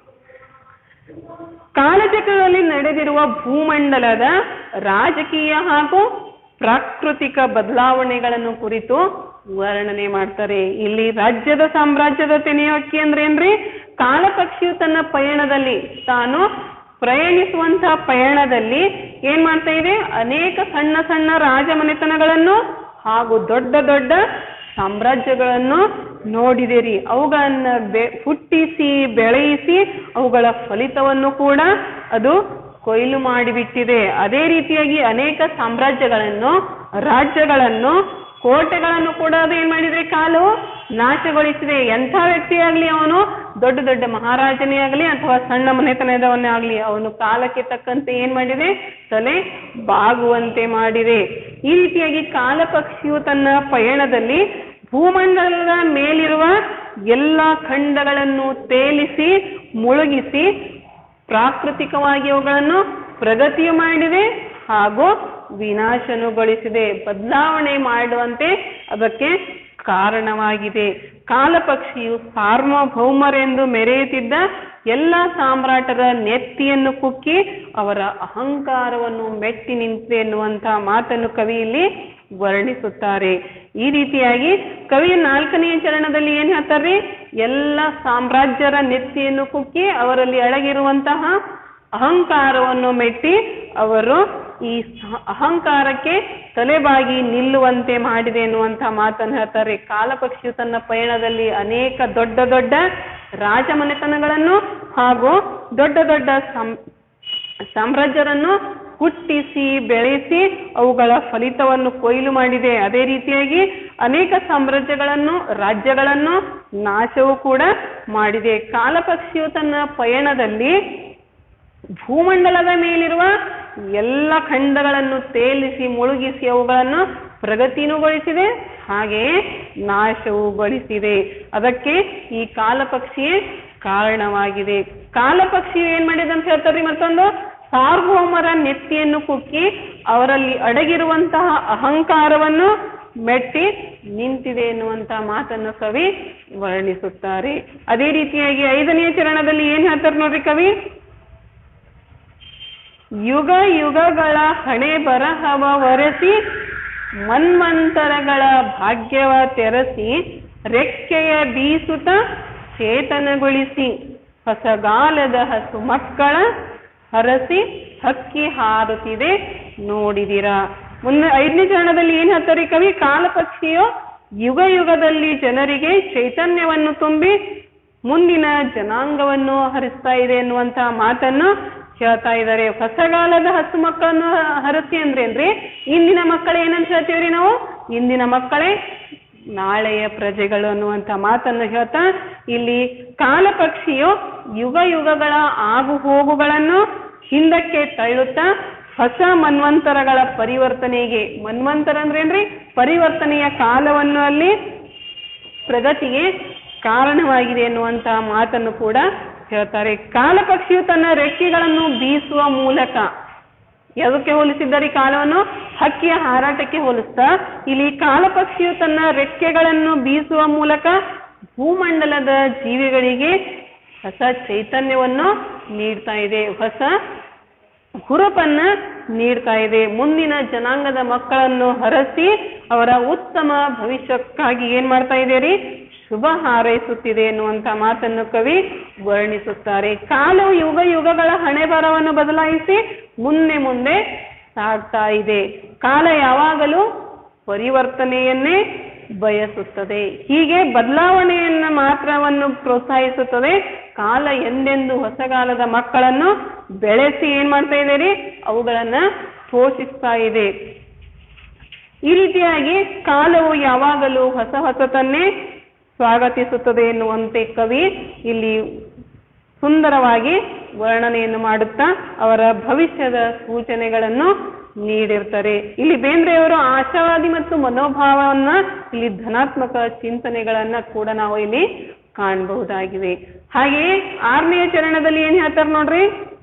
ಕಾಲಚಕ್ರದಲ್ಲಿ ನಡೆದಿರುವ ಭೂಮಂಡಲದ ರಾಜಕೀಯ ಹಾಗೂ ಪ್ರಾಕೃತಿಕ ಬದಲಾವಣೆಗಳನ್ನು ಕುರಿತು ವರ್ಣನೆ ಮಾಡ್ತಾರೆ ಇಲ್ಲಿ ರಾಜ್ಯದ ಸಾಮ್ರಾಜ್ಯದ ತೆನೆಯಕ್ಕಿ ಅಂದ್ರೆ ಏನ್ರಿ ಕಾಲಪಕ್ಷಿಯು ತನ್ನ ಪಯಣದಲ್ಲಿ ತಾನು ಪ್ರಯಾಣಿಸುವಂತಹ ಪಯಣದಲ್ಲಿ ಏನ್ ಮಾಡ್ತಾ ಇದೆ ಅನೇಕ ಸಣ್ಣ ಸಣ್ಣ ರಾಜಮನೆತನಗಳನ್ನು ಹಾಗೂ ದೊಡ್ಡ ದೊಡ್ಡ ಸಾಮ್ರಾಜ್ಯಗಳನ್ನು ನೋಡಿದಿರಿ ಅವುಗಳನ್ನ ಬೆ ಹುಟ್ಟಿಸಿ ಬೆಳೆಯಿಸಿ ಅವುಗಳ ಫಲಿತವನ್ನು ಕೂಡ ಅದು ಕೊಯ್ಲು ಮಾಡಿಬಿಟ್ಟಿದೆ ಅದೇ ರೀತಿಯಾಗಿ ಅನೇಕ ಸಾಮ್ರಾಜ್ಯಗಳನ್ನು ರಾಜ್ಯಗಳನ್ನು ಕೋಟೆಗಳನ್ನು ಕೂಡ ಅದು ಏನ್ ಮಾಡಿದ್ರೆ ಕಾಲು ನಾಶಗೊಳಿಸಿದೆ ಎಂಥ ವ್ಯಕ್ತಿಯಾಗ್ಲಿ ಅವನು ದೊಡ್ಡ ದೊಡ್ಡ ಮಹಾರಾಜನೇ ಆಗಲಿ ಅಥವಾ ಸಣ್ಣ ಮನೆತನದವನ್ನೇ ಆಗಲಿ ಅವನು ಕಾಲಕ್ಕೆ ತಕ್ಕಂತೆ ಏನ್ ಮಾಡಿದೆ ತಲೆ ಬಾಗುವಂತೆ ಮಾಡಿದೆ ಈ ರೀತಿಯಾಗಿ ಕಾಲಪಕ್ಷಿಯು ತನ್ನ ಪಯಣದಲ್ಲಿ ಭೂಮಂಡಲದ ಮೇಲಿರುವ ಎಲ್ಲ ಖಂಡಗಳನ್ನು ತೇಲಿಸಿ ಮುಳುಗಿಸಿ ಪ್ರಾಕೃತಿಕವಾಗಿ ಅವುಗಳನ್ನು ಪ್ರಗತಿಯು ಮಾಡಿದೆ ಹಾಗೂ ವಿನಾಶನುಗೊಳಿಸಿದೆ ಬದಲಾವಣೆ ಮಾಡುವಂತೆ ಅದಕ್ಕೆ ಕಾರಣವಾಗಿದೆ ಕಾಲಪಕ್ಷಿಯು ಸಾರ್ವಭೌಮರೆಂದು ಮೆರೆಯುತ್ತಿದ್ದ ಎಲ್ಲ ಸಾಮ್ರಾಟರ ನೆತ್ತಿಯನ್ನು ಕುಕ್ಕಿ ಅವರ ಅಹಂಕಾರವನ್ನು ಮೆಟ್ಟಿ ನಿಂತಿದೆ ಎನ್ನುವಂತ ಮಾತನ್ನು ಕವಿ ಇಲ್ಲಿ ವರ್ಣಿಸುತ್ತಾರೆ ಈ ರೀತಿಯಾಗಿ ಕವಿಯ ನಾಲ್ಕನೆಯ ಚರಣದಲ್ಲಿ ಏನ್ ಹೇಳ್ತಾರ್ರಿ ಎಲ್ಲ ಸಾಮ್ರಾಜ್ಯರ ನೆತ್ತಿಯನ್ನು ಕುಕ್ಕಿ ಅವರಲ್ಲಿ ಅಡಗಿರುವಂತಹ ಅಹಂಕಾರವನ್ನು ಮೆಟ್ಟಿ ಅವರು ಈ ಸ- ಅಹಂಕಾರಕ್ಕೆ ತಲೆಬಾಗಿ ನಿಲ್ಲುವಂತೆ ಮಾಡಿದೆ ಎನ್ನುವಂತ ಮಾತನ್ನು ಹೇಳ್ತಾರೆ ಕಾಲಪಕ್ಷಿಯು ತನ್ನ ಪಯಣದಲ್ಲಿ ಅನೇಕ ದೊಡ್ಡ ದೊಡ್ಡ ರಾಜಮನೆತನಗಳನ್ನು ಹಾಗೂ ದೊಡ್ಡ ದೊಡ್ಡ ಸಂ ಸಾಮ್ರಾಜ್ಯರನ್ನು ಹುಟ್ಟಿಸಿ ಬೆಳೆಸಿ ಅವುಗಳ ಫಲಿತವನ್ನು ಕೊಯ್ಲು ಮಾಡಿದೆ ಅದೇ ರೀತಿಯಾಗಿ ಅನೇಕ ಸಾಮ್ರಾಜ್ಯಗಳನ್ನು ರಾಜ್ಯಗಳನ್ನು ನಾಶವೂ ಕೂಡ ಮಾಡಿದೆ ಕಾಲಪಕ್ಷಿಯು ತನ್ನ ಪಯಣದಲ್ಲಿ ಭೂಮಂಡಲದ ಮೇಲಿರುವ ಎಲ್ಲ ಖಂಡಗಳನ್ನು ತೇಲಿಸಿ ಮುಳುಗಿಸಿ ಅವುಗಳನ್ನು ಪ್ರಗತಿನುಗೊಳಿಸಿದೆ ಹಾಗೆಯೇ ನಾಶವುಗೊಳಿಸಿದೆ ಅದಕ್ಕೆ ಈ ಕಾಲಪಕ್ಷಿಯೇ ಕಾರಣವಾಗಿದೆ ಕಾಲಪಕ್ಷಿಯು ಏನ್ ಮಾಡಿದೆ ಅಂತ ಹೇಳ್ತಾರೆ ಮತ್ತೊಂದು ಸಾರ್ವಭೌಮರ ನೆತ್ತಿಯನ್ನು ಕುಕ್ಕಿ ಅವರಲ್ಲಿ ಅಡಗಿರುವಂತಹ ಅಹಂಕಾರವನ್ನು ಮೆಟ್ಟಿ ನಿಂತಿದೆ ಎನ್ನುವಂತ ಮಾತನ್ನು ಕವಿ ವರ್ಣಿಸುತ್ತಾರೆ ಅದೇ ರೀತಿಯಾಗಿ ಐದನೆಯ ಚರಣದಲ್ಲಿ ಏನ್ ಹೇಳ್ತಾರೆ ನೋಡ್ರಿ ಕವಿ ಯುಗ ಯುಗಗಳ ಹಣೆ ಬರಹವ ಒರೆಸಿ ಮನ್ವಂತರಗಳ ಭಾಗ್ಯವ ತೆರಸಿ ರೆಕ್ಕೆಯ ಬೀಸುತ್ತ ಚೇತನಗೊಳಿಸಿ ಹೊಸಗಾಲದ ಹಸು ಮಕ್ಕಳ ಹರಸಿ ಹಕ್ಕಿ ಹಾರುತ್ತಿದೆ ನೋಡಿದಿರಾ ಮುಂದೆ ಐದನೇ ಚರಣದಲ್ಲಿ ಏನ್ ಹೇಳ್ತಾರೆ ಕವಿ ಕಾಲಪಕ್ಷಿಯು ಯುಗ ಯುಗದಲ್ಲಿ ಜನರಿಗೆ ಚೈತನ್ಯವನ್ನು ತುಂಬಿ ಮುಂದಿನ ಜನಾಂಗವನ್ನು ಹರಿಸ್ತಾ ಇದೆ ಎನ್ನುವಂತಹ ಮಾತನ್ನು ಹೇಳ್ತಾ ಇದ್ದಾರೆ ಹೊಸಗಾಲದ ಹಸು ಮಕ್ಕಳನ್ನು ಹರಸಿ ಅಂದ್ರೇನ್ರಿ ಇಂದಿನ ಮಕ್ಕಳು ಏನಂತ ಹೇಳ್ತೀವ್ರಿ ನಾವು ಇಂದಿನ ಮಕ್ಕಳೇ ನಾಳೆಯ ಪ್ರಜೆಗಳು ಅನ್ನುವಂಥ ಮಾತನ್ನು ಹೇಳ್ತಾ ಇಲ್ಲಿ ಕಾಲಪಕ್ಷಿಯು ಯುಗ ಯುಗಗಳ ಆಗು ಹೋಗುಗಳನ್ನು ಹಿಂದಕ್ಕೆ ತಳ್ಳುತ್ತಾ ಹೊಸ ಮನ್ವಂತರಗಳ ಪರಿವರ್ತನೆಗೆ ಮನ್ವಂತರ ಅಂದ್ರೇನ್ರಿ ಪರಿವರ್ತನೆಯ ಕಾಲವನ್ನು ಅಲ್ಲಿ ಪ್ರಗತಿಗೆ ಕಾರಣವಾಗಿದೆ ಎನ್ನುವಂತ ಮಾತನ್ನು ಕೂಡ ಹೇಳ್ತಾರೆ ಕಾಲಪಕ್ಷಿಯು ತನ್ನ ರೆಕ್ಕೆಗಳನ್ನು ಬೀಸುವ ಮೂಲಕ ಯಾವುದಕ್ಕೆ ಹೋಲಿಸಿದ್ದಾರೆ ಈ ಕಾಲವನ್ನು ಹಕ್ಕಿಯ ಹಾರಾಟಕ್ಕೆ ಹೋಲಿಸ್ತಾ ಇಲ್ಲಿ ಕಾಲಪಕ್ಷಿಯು ತನ್ನ ರೆಕ್ಕೆಗಳನ್ನು ಬೀಸುವ ಮೂಲಕ ಭೂಮಂಡಲದ ಜೀವಿಗಳಿಗೆ ಹೊಸ ಚೈತನ್ಯವನ್ನು ನೀಡ್ತಾ ಇದೆ ಹೊಸ ಹುರುಪನ್ನ ನೀಡ್ತಾ ಇದೆ ಮುಂದಿನ ಜನಾಂಗದ ಮಕ್ಕಳನ್ನು ಹರಸಿ ಅವರ ಉತ್ತಮ ಭವಿಷ್ಯಕ್ಕಾಗಿ ಏನ್ ಮಾಡ್ತಾ ಇದೆ ರೀ ಶುಭ ಹಾರೈಸುತ್ತಿದೆ ಎನ್ನುವಂತ ಮಾತನ್ನು ಕವಿ ವರ್ಣಿಸುತ್ತಾರೆ ಕಾಲವು ಯುಗ ಯುಗಗಳ ಹಣೆ ಬರವನ್ನು ಬದಲಾಯಿಸಿ ಮುಂದೆ ಮುಂದೆ ಸಾಗ್ತಾ ಇದೆ ಕಾಲ ಯಾವಾಗಲೂ ಪರಿವರ್ತನೆಯನ್ನೇ ಬಯಸುತ್ತದೆ ಹೀಗೆ ಬದಲಾವಣೆಯನ್ನ ಮಾತ್ರವನ್ನು ಪ್ರೋತ್ಸಾಹಿಸುತ್ತದೆ ಕಾಲ ಎಂದೆಂದು ಹೊಸಗಾಲದ ಮಕ್ಕಳನ್ನು ಬೆಳೆಸಿ ಏನ್ ಮಾಡ್ತಾ ಇದೆ ರೀ ಅವುಗಳನ್ನ ಪೋಷಿಸ್ತಾ ಇದೆ ಈ ರೀತಿಯಾಗಿ ಕಾಲವು ಯಾವಾಗಲೂ ಹೊಸ ಹೊಸತನ್ನೇ ಸ್ವಾಗತಿಸುತ್ತದೆ ಎನ್ನುವಂತೆ ಕವಿ ಇಲ್ಲಿ ಸುಂದರವಾಗಿ ವರ್ಣನೆಯನ್ನು ಮಾಡುತ್ತಾ ಅವರ ಭವಿಷ್ಯದ ಸೂಚನೆಗಳನ್ನು ನೀಡಿರ್ತಾರೆ ಇಲ್ಲಿ ಬೇಂದ್ರೆಯವರು ಆಶಾವಾದಿ ಮತ್ತು ಮನೋಭಾವವನ್ನ ಇಲ್ಲಿ ಧನಾತ್ಮಕ ಚಿಂತನೆಗಳನ್ನ ಕೂಡ ನಾವು ಇಲ್ಲಿ ಕಾಣಬಹುದಾಗಿದೆ ಹಾಗೆಯೇ ಆರನೆಯ ಚರಣದಲ್ಲಿ ಏನ್ ಹೇಳ್ತಾರೆ ನೋಡ್ರಿ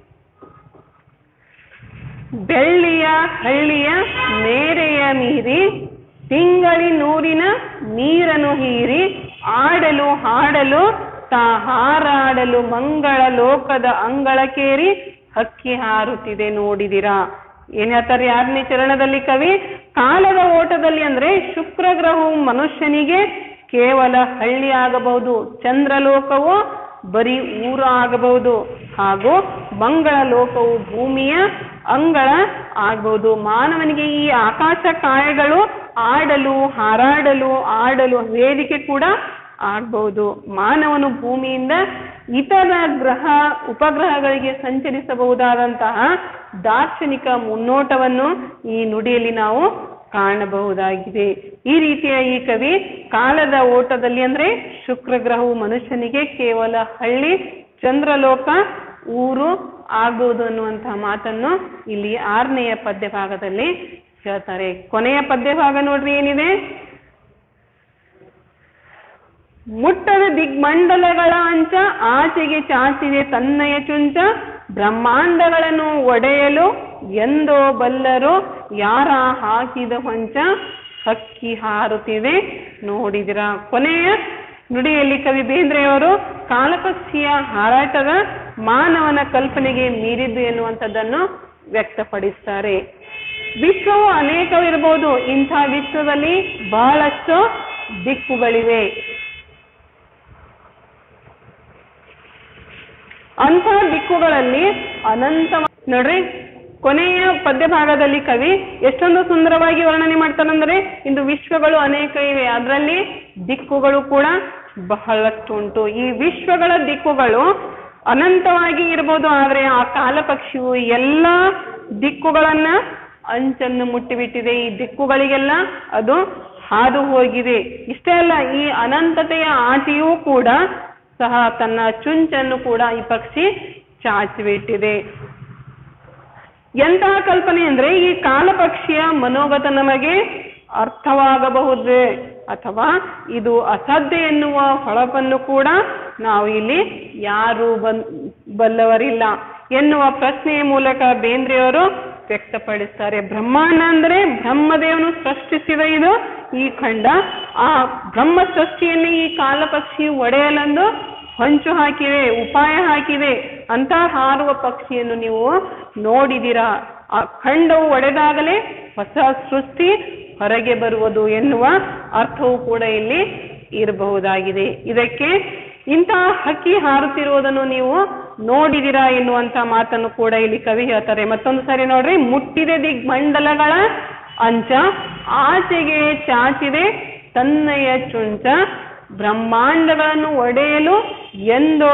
ಬೆಳ್ಳಿಯ ಹಳ್ಳಿಯ ಮೇರೆಯ ಮೀರಿ ತಿಂಗಳಿ ನೂರಿನ ನೀರನ್ನು ಹೀರಿ ಆಡಲು ಹಾಡಲು ತಾ ಹಾರಾಡಲು ಮಂಗಳ ಲೋಕದ ಅಂಗಳಕೇರಿ ಹಕ್ಕಿ ಹಾರುತ್ತಿದೆ ನೋಡಿದಿರಾ ಏನ್ ಹೇಳ್ತಾರೆ ಆರನೇ ಚರಣದಲ್ಲಿ ಕವಿ ಕಾಲದ ಓಟದಲ್ಲಿ ಅಂದ್ರೆ ಶುಕ್ರ ಗ್ರಹವು ಮನುಷ್ಯನಿಗೆ ಕೇವಲ ಹಳ್ಳಿ ಆಗಬಹುದು ಚಂದ್ರಲೋಕವು ಬರೀ ಊರು ಆಗಬಹುದು ಹಾಗೂ ಮಂಗಳ ಲೋಕವು ಭೂಮಿಯ ಅಂಗಳ ಆಗಬಹುದು ಮಾನವನಿಗೆ ಈ ಆಕಾಶ ಕಾಯಗಳು ಆಡಲು ಹಾರಾಡಲು ಆಡಲು ವೇದಿಕೆ ಕೂಡ ಆಗ್ಬಹುದು ಮಾನವನು ಭೂಮಿಯಿಂದ ಇತರ ಗ್ರಹ ಉಪಗ್ರಹಗಳಿಗೆ ಸಂಚರಿಸಬಹುದಾದಂತಹ ದಾರ್ಶನಿಕ ಮುನ್ನೋಟವನ್ನು ಈ ನುಡಿಯಲ್ಲಿ ನಾವು ಕಾಣಬಹುದಾಗಿದೆ ಈ ರೀತಿಯ ಈ ಕವಿ ಕಾಲದ ಓಟದಲ್ಲಿ ಅಂದ್ರೆ ಶುಕ್ರ ಗ್ರಹವು ಮನುಷ್ಯನಿಗೆ ಕೇವಲ ಹಳ್ಳಿ ಚಂದ್ರಲೋಕ ಊರು ಆಗುವುದು ಅನ್ನುವಂತಹ ಮಾತನ್ನು ಇಲ್ಲಿ ಆರನೆಯ ಪದ್ಯ ಭಾಗದಲ್ಲಿ ಹೇಳ್ತಾರೆ ಕೊನೆಯ ಪದ್ಯ ಭಾಗ ನೋಡ್ರಿ ಏನಿದೆ ಮುಟ್ಟದ ದಿಗ್ಮಂಡಲಗಳ ಅಂಚ ಆಚೆಗೆ ಚಾಚಿದೆ ತನ್ನಯ ಚುಂಚ ಬ್ರಹ್ಮಾಂಡಗಳನ್ನು ಒಡೆಯಲು ಎಂದೋ ಬಲ್ಲರು ಯಾರ ಹಾಕಿದ ಹೊಂಚ ಹಕ್ಕಿ ಹಾರುತ್ತಿದೆ ನೋಡಿದಿರ ಕೊನೆಯ ನುಡಿಯಲ್ಲಿ ಕವಿ ಬೇಂದ್ರೆಯವರು ಕಾಲಪಕ್ಷಿಯ ಹಾರಾಟದ ಮಾನವನ ಕಲ್ಪನೆಗೆ ಮೀರಿದ್ದು ಎನ್ನುವಂಥದ್ದನ್ನು ವ್ಯಕ್ತಪಡಿಸ್ತಾರೆ ವಿಶ್ವವು ಅನೇಕವಿರಬಹುದು ಇಂಥ ವಿಶ್ವದಲ್ಲಿ ಬಹಳಷ್ಟು ದಿಕ್ಕುಗಳಿವೆ ಅಂಥ ದಿಕ್ಕುಗಳಲ್ಲಿ ಅನಂತ ನೋಡ್ರಿ ಕೊನೆಯ ಪದ್ಯ ಭಾಗದಲ್ಲಿ ಕವಿ ಎಷ್ಟೊಂದು ಸುಂದರವಾಗಿ ವರ್ಣನೆ ಮಾಡ್ತಾರಂದ್ರೆ ಇಂದು ವಿಶ್ವಗಳು ಅನೇಕ ಇವೆ ಅದರಲ್ಲಿ ದಿಕ್ಕುಗಳು ಕೂಡ ಬಹಳಷ್ಟು ಉಂಟು ಈ ವಿಶ್ವಗಳ ದಿಕ್ಕುಗಳು ಅನಂತವಾಗಿ ಇರ್ಬೋದು ಆದ್ರೆ ಆ ಕಾಲಪಕ್ಷಿಯು ಎಲ್ಲ ದಿಕ್ಕುಗಳನ್ನ ಅಂಚನ್ನು ಮುಟ್ಟಿಬಿಟ್ಟಿದೆ ಈ ದಿಕ್ಕುಗಳಿಗೆಲ್ಲ ಅದು ಹಾದು ಹೋಗಿದೆ ಇಷ್ಟೇ ಅಲ್ಲ ಈ ಅನಂತತೆಯ ಆಚೆಯೂ ಕೂಡ ಸಹ ತನ್ನ ಚುಂಚನ್ನು ಕೂಡ ಈ ಪಕ್ಷಿ ಚಾಚಿಬಿಟ್ಟಿದೆ ಎಂತಹ ಕಲ್ಪನೆ ಅಂದ್ರೆ ಈ ಕಾಲಪಕ್ಷಿಯ ಮನೋಗತ ನಮಗೆ ಅರ್ಥವಾಗಬಹುದೇ ಅಥವಾ ಇದು ಅಸಾಧ್ಯ ಎನ್ನುವ ಹೊಳಪನ್ನು ಕೂಡ ನಾವು ಇಲ್ಲಿ ಯಾರು ಬನ್ ಬಲ್ಲವರಿಲ್ಲ ಎನ್ನುವ ಪ್ರಶ್ನೆಯ ಮೂಲಕ ಬೇಂದ್ರೆಯವರು ವ್ಯಕ್ತಪಡಿಸ್ತಾರೆ ಬ್ರಹ್ಮಾಂಡ ಅಂದ್ರೆ ಬ್ರಹ್ಮದೇವನು ಸೃಷ್ಟಿಸಿದ ಇದು ಈ ಖಂಡ ಆ ಬ್ರಹ್ಮ ಸೃಷ್ಟಿಯಲ್ಲಿ ಈ ಕಾಲಪಕ್ಷಿ ಒಡೆಯಲೆಂದು ಹೊಂಚು ಹಾಕಿವೆ ಉಪಾಯ ಹಾಕಿವೆ ಅಂತ ಹಾರುವ ಪಕ್ಷಿಯನ್ನು ನೀವು ನೋಡಿದಿರಾ ಆ ಖಂಡವು ಒಡೆದಾಗಲೇ ಹೊಸ ಸೃಷ್ಟಿ ಹೊರಗೆ ಬರುವುದು ಎನ್ನುವ ಅರ್ಥವು ಕೂಡ ಇಲ್ಲಿ ಇರಬಹುದಾಗಿದೆ ಇದಕ್ಕೆ ಇಂತಹ ಹಕ್ಕಿ ಹಾರುತ್ತಿರುವುದನ್ನು ನೀವು ನೋಡಿದಿರಾ ಎನ್ನುವಂತ ಮಾತನ್ನು ಕೂಡ ಇಲ್ಲಿ ಕವಿ ಹೇಳ್ತಾರೆ ಮತ್ತೊಂದು ಸಾರಿ ನೋಡ್ರಿ ಮುಟ್ಟಿದೆ ದಿಗ್ಮಂಡಲಗಳ ಅಂಚ ಆಚೆಗೆ ಚಾಚಿದೆ ತನ್ನಯ ಚುಂಚ ಬ್ರಹ್ಮಾಂಡಗಳನ್ನು ಒಡೆಯಲು ಎಂದೋ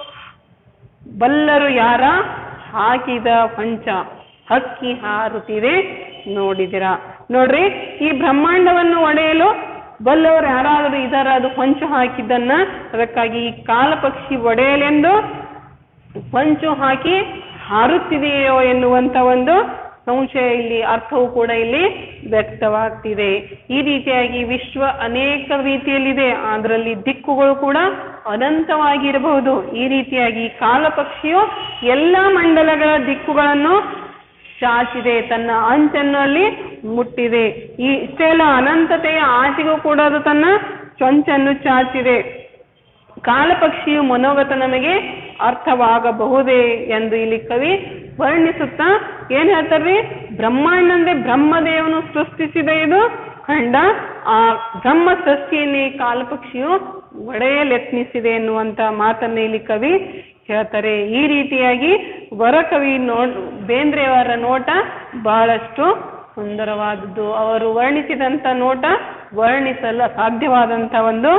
ಬಲ್ಲರು ಯಾರ ಹಾಕಿದ ಪಂಚ ಹಕ್ಕಿ ಹಾರುತ್ತಿದೆ ನೋಡಿದಿರಾ ನೋಡ್ರಿ ಈ ಬ್ರಹ್ಮಾಂಡವನ್ನು ಒಡೆಯಲು ಬಲ್ಲವರು ಯಾರಾದರೂ ಇದರ ಅದು ಹೊಂಚು ಹಾಕಿದ್ದನ್ನ ಅದಕ್ಕಾಗಿ ಈ ಕಾಲಪಕ್ಷಿ ಒಡೆಯಲೆಂದು ಹೊಂಚು ಹಾಕಿ ಹಾರುತ್ತಿದೆಯೋ ಎನ್ನುವಂತ ಒಂದು ಸಂಶಯ ಇಲ್ಲಿ ಅರ್ಥವು ಕೂಡ ಇಲ್ಲಿ ವ್ಯಕ್ತವಾಗ್ತಿದೆ ಈ ರೀತಿಯಾಗಿ ವಿಶ್ವ ಅನೇಕ ರೀತಿಯಲ್ಲಿದೆ ಅದರಲ್ಲಿ ದಿಕ್ಕುಗಳು ಕೂಡ ಅನಂತವಾಗಿರಬಹುದು ಈ ರೀತಿಯಾಗಿ ಕಾಲಪಕ್ಷಿಯು ಎಲ್ಲ ಮಂಡಲಗಳ ದಿಕ್ಕುಗಳನ್ನು ಚಾಚಿದೆ ತನ್ನ ಅಂಚನ್ನಲ್ಲಿ ಮುಟ್ಟಿದೆ ಈ ಇಷ್ಟೆಲ್ಲ ಅನಂತತೆಯ ಆಚೆಗೂ ಕೂಡ ಅದು ತನ್ನ ಚೊಂಚನ್ನು ಚಾಚಿದೆ ಕಾಲಪಕ್ಷಿಯು ಮನೋಗತ ನಮಗೆ ಅರ್ಥವಾಗಬಹುದೇ ಎಂದು ಇಲ್ಲಿ ಕವಿ ವರ್ಣಿಸುತ್ತಾ ಏನ್ ಹೇಳ್ತಾರ್ರಿ ಬ್ರಹ್ಮಾಂಡ ಅಂದ್ರೆ ಬ್ರಹ್ಮದೇವನು ಸೃಷ್ಟಿಸಿದ ಇದು ಖಂಡ ಆ ಬ್ರಹ್ಮ ಸೃಷ್ಟಿಯಲ್ಲಿ ಕಾಲಪಕ್ಷಿಯು ಒಡೆಯಲೆತ್ನಿಸಿದೆ ಎನ್ನುವಂತ ಮಾತನ್ನ ಇಲ್ಲಿ ಕವಿ ಹೇಳ್ತಾರೆ ಈ ರೀತಿಯಾಗಿ ವರಕವಿ ನೋ ಬೇಂದ್ರೆಯವರ ನೋಟ ಬಹಳಷ್ಟು ಸುಂದರವಾದದ್ದು ಅವರು ವರ್ಣಿಸಿದಂತ ನೋಟ ವರ್ಣಿಸಲು ಸಾಧ್ಯವಾದಂತ ಒಂದು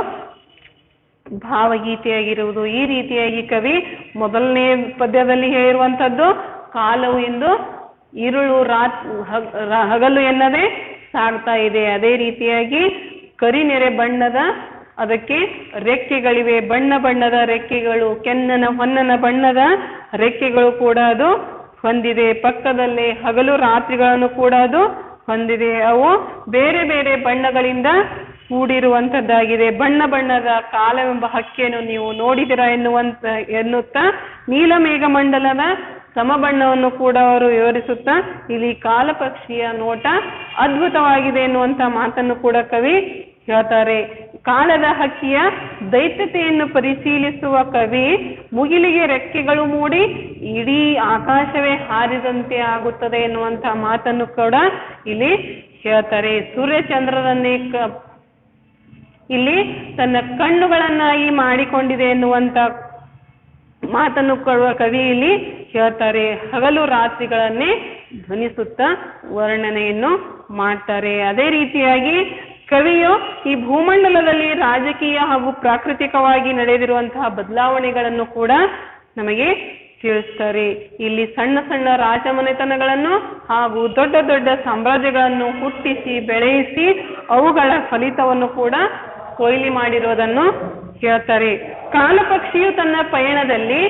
ಭಾವಗೀತೆಯಾಗಿರುವುದು ಈ ರೀತಿಯಾಗಿ ಕವಿ ಮೊದಲನೇ ಪದ್ಯದಲ್ಲಿ ಹೇಳಿರುವಂತದ್ದು ಕಾಲವು ಎಂದು ഇരുಳು ರಾತ್ ಹಗ್- ರ- ಹಗಲು ಎನ್ನದೆ ಸಾಗ್ತಾ ಇದೆ ಅದೇ ರೀತಿಯಾಗಿ ಕರಿನೆರೆ ಬಣ್ಣದ ಅದಕ್ಕೆ ರೆಕ್ಕೆಗಳಿವೆ ಬಣ್ಣ ಬಣ್ಣದ ರೆಕ್ಕೆಗಳು ಕೆನ್ನನ ಹೊನ್ನನ ಬಣ್ಣದ ರೆಕ್ಕೆಗಳು ಕೂಡ ಅದು ಹೊಂದಿದೆ ಪಕ್ಕದಲ್ಲೇ ಹಗಲು ರಾತ್ರಿಗಳನ್ನು ಕೂಡ ಅದು ಹೊಂದಿದೆ ಅವು ಬೇರೆ ಬೇರೆ ಬಣ್ಣಗಳಿಂದ ಕೂಡಿರುವಂತದ್ದಾಗಿದೆ ಬಣ್ಣ ಬಣ್ಣದ ಕಾಲವೆಂಬ ಹಕ್ಕಿಯನ್ನು ನೀವು ನೋಡಿದಿರಾ ಎನ್ನುವಂತ ಎನ್ನುತ್ತಾ ನೀಲಮೇಘ ಮಂಡಲದ ಸಮಬಣ್ಣವನ್ನು ಕೂಡ ಅವರು ವಿವರಿಸುತ್ತಾ ಇಲ್ಲಿ ಕಾಲಪಕ್ಷಿಯ ನೋಟ ಅದ್ಭುತವಾಗಿದೆ ಎನ್ನುವಂತ ಮಾತನ್ನು ಕೂಡ ಕವಿ ಹೇಳ್ತಾರೆ ಕಾಲದ ಹಕ್ಕಿಯ ದೈತ್ಯತೆಯನ್ನು ಪರಿಶೀಲಿಸುವ ಕವಿ ಮುಗಿಲಿಗೆ ರೆಕ್ಕೆಗಳು ಮೂಡಿ ಇಡೀ ಆಕಾಶವೇ ಹಾರಿದಂತೆ ಆಗುತ್ತದೆ ಎನ್ನುವಂತ ಮಾತನ್ನು ಕೂಡ ಇಲ್ಲಿ ಹೇಳ್ತಾರೆ ಸೂರ್ಯಚಂದ್ರರನ್ನೇ ಕ- ಇಲ್ಲಿ ತನ್ನ ಕಣ್ಣುಗಳನ್ನಾಗಿ ಮಾಡಿಕೊಂಡಿದೆ ಎನ್ನುವಂತ ಮಾತನ್ನು ಕೊಡುವ ಕವಿ ಇಲ್ಲಿ ಹೇಳ್ತಾರೆ ಹಗಲು ರಾತ್ರಿಗಳನ್ನೇ ಧ್ವನಿಸುತ್ತಾ ವರ್ಣನೆಯನ್ನು ಮಾಡ್ತಾರೆ ಅದೇ ರೀತಿಯಾಗಿ ಕವಿಯು ಈ ಭೂಮಂಡಲದಲ್ಲಿ ರಾಜಕೀಯ ಹಾಗೂ ಪ್ರಾಕೃತಿಕವಾಗಿ ನಡೆದಿರುವಂತಹ ಬದಲಾವಣೆಗಳನ್ನು ಕೂಡ ನಮಗೆ ತಿಳಿಸ್ತಾರೆ ಇಲ್ಲಿ ಸಣ್ಣ ಸಣ್ಣ ರಾಜಮನೆತನಗಳನ್ನು ಹಾಗೂ ದೊಡ್ಡ ದೊಡ್ಡ ಸಾಮ್ರಾಜ್ಯಗಳನ್ನು ಹುಟ್ಟಿಸಿ ಬೆಳೆಯಿಸಿ ಅವುಗಳ ಫಲಿತವನ್ನು ಕೂಡ ಕೊಯ್ಲಿ ಮಾಡಿರೋದನ್ನು ಹೇಳ್ತಾರೆ ಕಾಲಪಕ್ಷಿಯು ತನ್ನ ಪಯಣದಲ್ಲಿ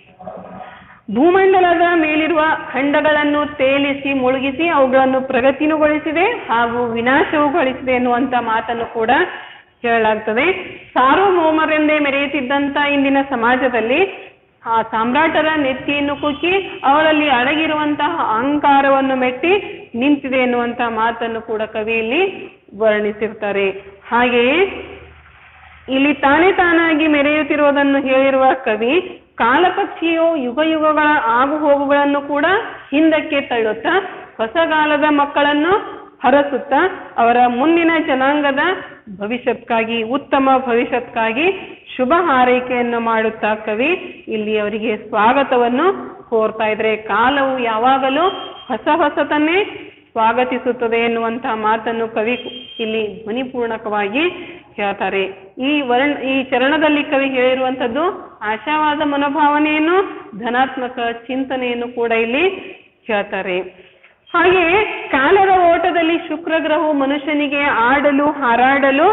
ಭೂಮಂಡಲದ ಮೇಲಿರುವ ಖಂಡಗಳನ್ನು ತೇಲಿಸಿ ಮುಳುಗಿಸಿ ಅವುಗಳನ್ನು ಪ್ರಗತಿನುಗೊಳಿಸಿದೆ ಹಾಗೂ ವಿನಾಶವುಗೊಳಿಸಿದೆ ಎನ್ನುವಂತ ಮಾತನ್ನು ಕೂಡ ಹೇಳಲಾಗ್ತದೆ ಸಾರ್ವಭೌಮರೆಂದೇ ಮೆರೆಯುತ್ತಿದ್ದಂತ ಇಂದಿನ ಸಮಾಜದಲ್ಲಿ ಆ ಸಾಮ್ರಾಟರ ನೆತ್ತಿಯನ್ನು ಕುಕ್ಕಿ ಅವರಲ್ಲಿ ಅಡಗಿರುವಂತಹ ಅಹಂಕಾರವನ್ನು ಮೆಟ್ಟಿ ನಿಂತಿದೆ ಎನ್ನುವಂತ ಮಾತನ್ನು ಕೂಡ ಕವಿ ಇಲ್ಲಿ ವರ್ಣಿಸಿರ್ತಾರೆ ಹಾಗೆಯೇ ಇಲ್ಲಿ ತಾನೇ ತಾನಾಗಿ ಮೆರೆಯುತ್ತಿರುವುದನ್ನು ಹೇಳಿರುವ ಕವಿ ಕಾಲಪಕ್ಷಿಯು ಯುಗ ಯುಗಗಳ ಆಗು ಹೋಗುಗಳನ್ನು ಕೂಡ ಹಿಂದಕ್ಕೆ ತಳ್ಳುತ್ತಾ ಹೊಸಗಾಲದ ಮಕ್ಕಳನ್ನು ಹರಸುತ್ತಾ ಅವರ ಮುಂದಿನ ಜನಾಂಗದ ಭವಿಷ್ಯಕ್ಕಾಗಿ ಉತ್ತಮ ಭವಿಷ್ಯಕ್ಕಾಗಿ ಶುಭ ಹಾರೈಕೆಯನ್ನು ಮಾಡುತ್ತಾ ಕವಿ ಇಲ್ಲಿ ಅವರಿಗೆ ಸ್ವಾಗತವನ್ನು ಕೋರ್ತಾ ಇದ್ರೆ ಕಾಲವು ಯಾವಾಗಲೂ ಹೊಸ ಹೊಸತನ್ನೇ ಸ್ವಾಗತಿಸುತ್ತದೆ ಎನ್ನುವಂತ ಮಾತನ್ನು ಕವಿ ಇಲ್ಲಿ ಧ್ವನಿಪೂರ್ಣಕವಾಗಿ ಹೇಳ್ತಾರೆ ಈ ವರ್ಣ ಈ ಚರಣದಲ್ಲಿ ಕವಿ ಹೇಳಿರುವಂತದ್ದು ಆಶಾವಾದ ಮನೋಭಾವನೆಯನ್ನು ಧನಾತ್ಮಕ ಚಿಂತನೆಯನ್ನು ಕೂಡ ಇಲ್ಲಿ ಹೇಳ್ತಾರೆ ಹಾಗೆಯೇ ಕಾಲದ ಓಟದಲ್ಲಿ ಶುಕ್ರ ಗ್ರಹವು ಮನುಷ್ಯನಿಗೆ ಆಡಲು ಹಾರಾಡಲು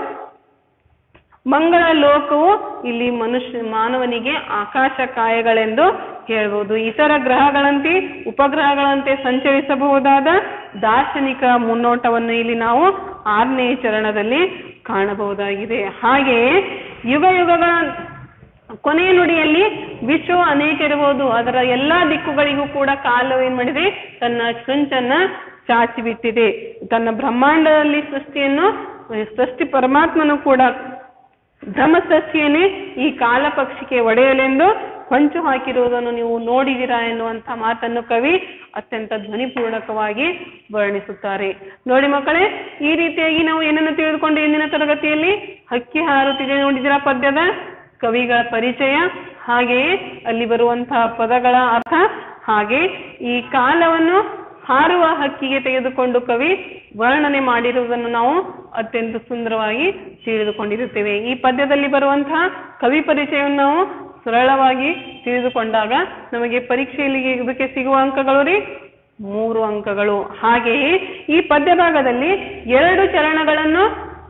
ಮಂಗಳ ಲೋಕವು ಇಲ್ಲಿ ಮನುಷ್ಯ ಮಾನವನಿಗೆ ಆಕಾಶ ಕಾಯಗಳೆಂದು ಹೇಳ್ಬೋದು ಇತರ ಗ್ರಹಗಳಂತೆ ಉಪಗ್ರಹಗಳಂತೆ ಸಂಚರಿಸಬಹುದಾದ ದಾರ್ಶನಿಕ ಮುನ್ನೋಟವನ್ನು ಇಲ್ಲಿ ನಾವು ಆರನೇ ಚರಣದಲ್ಲಿ ಕಾಣಬಹುದಾಗಿದೆ ಹಾಗೆಯೇ ಯುಗ ಯುಗಗಳ ಕೊನೆಯ ನುಡಿಯಲ್ಲಿ ವಿಶ್ವ ಅನೇಕ ಇರಬಹುದು ಅದರ ಎಲ್ಲಾ ದಿಕ್ಕುಗಳಿಗೂ ಕೂಡ ಕಾಲವು ಏನ್ ಮಾಡಿದೆ ತನ್ನ ಚುಂಚನ್ನ ಚಾಚಿ ಬಿಟ್ಟಿದೆ ತನ್ನ ಬ್ರಹ್ಮಾಂಡದಲ್ಲಿ ಸೃಷ್ಟಿಯನ್ನು ಸೃಷ್ಟಿ ಪರಮಾತ್ಮನು ಕೂಡ ಬ್ರಹ್ಮಸೃಷ್ಟಿಯನ್ನೇ ಈ ಕಾಲ ಪಕ್ಷಿಗೆ ಒಡೆಯಲೆಂದು ಹೊಂಚು ಹಾಕಿರುವುದನ್ನು ನೀವು ನೋಡಿದಿರಾ ಎನ್ನುವಂತ ಮಾತನ್ನು ಕವಿ ಅತ್ಯಂತ ಧ್ವನಿಪೂರ್ಣಕವಾಗಿ ವರ್ಣಿಸುತ್ತಾರೆ ನೋಡಿ ಮಕ್ಕಳೇ ಈ ರೀತಿಯಾಗಿ ನಾವು ಏನನ್ನು ತಿಳಿದುಕೊಂಡು ಇಂದಿನ ತರಗತಿಯಲ್ಲಿ ಹಕ್ಕಿ ಹಾರುತ್ತಿದೆ ನೋಡಿದಿರಾ ಪದ್ಯದ ಕವಿಗಳ ಪರಿಚಯ ಹಾಗೆಯೇ ಅಲ್ಲಿ ಬರುವಂತಹ ಪದಗಳ ಅರ್ಥ ಹಾಗೆ ಈ ಕಾಲವನ್ನು ಹಾರುವ ಹಕ್ಕಿಗೆ ತೆಗೆದುಕೊಂಡು ಕವಿ ವರ್ಣನೆ ಮಾಡಿರುವುದನ್ನು ನಾವು ಅತ್ಯಂತ ಸುಂದರವಾಗಿ ತಿಳಿದುಕೊಂಡಿರುತ್ತೇವೆ ಈ ಪದ್ಯದಲ್ಲಿ ಬರುವಂತಹ ಕವಿ ಪರಿಚಯವನ್ನು ನಾವು ಸರಳವಾಗಿ ತಿಳಿದುಕೊಂಡಾಗ ನಮಗೆ ಪರೀಕ್ಷೆಯಲ್ಲಿ ಇದಕ್ಕೆ ಸಿಗುವ ಅಂಕಗಳು ರೀ ಮೂರು ಅಂಕಗಳು ಹಾಗೆಯೇ ಈ ಪದ್ಯ ಭಾಗದಲ್ಲಿ ಎರಡು ಚರಣಗಳನ್ನು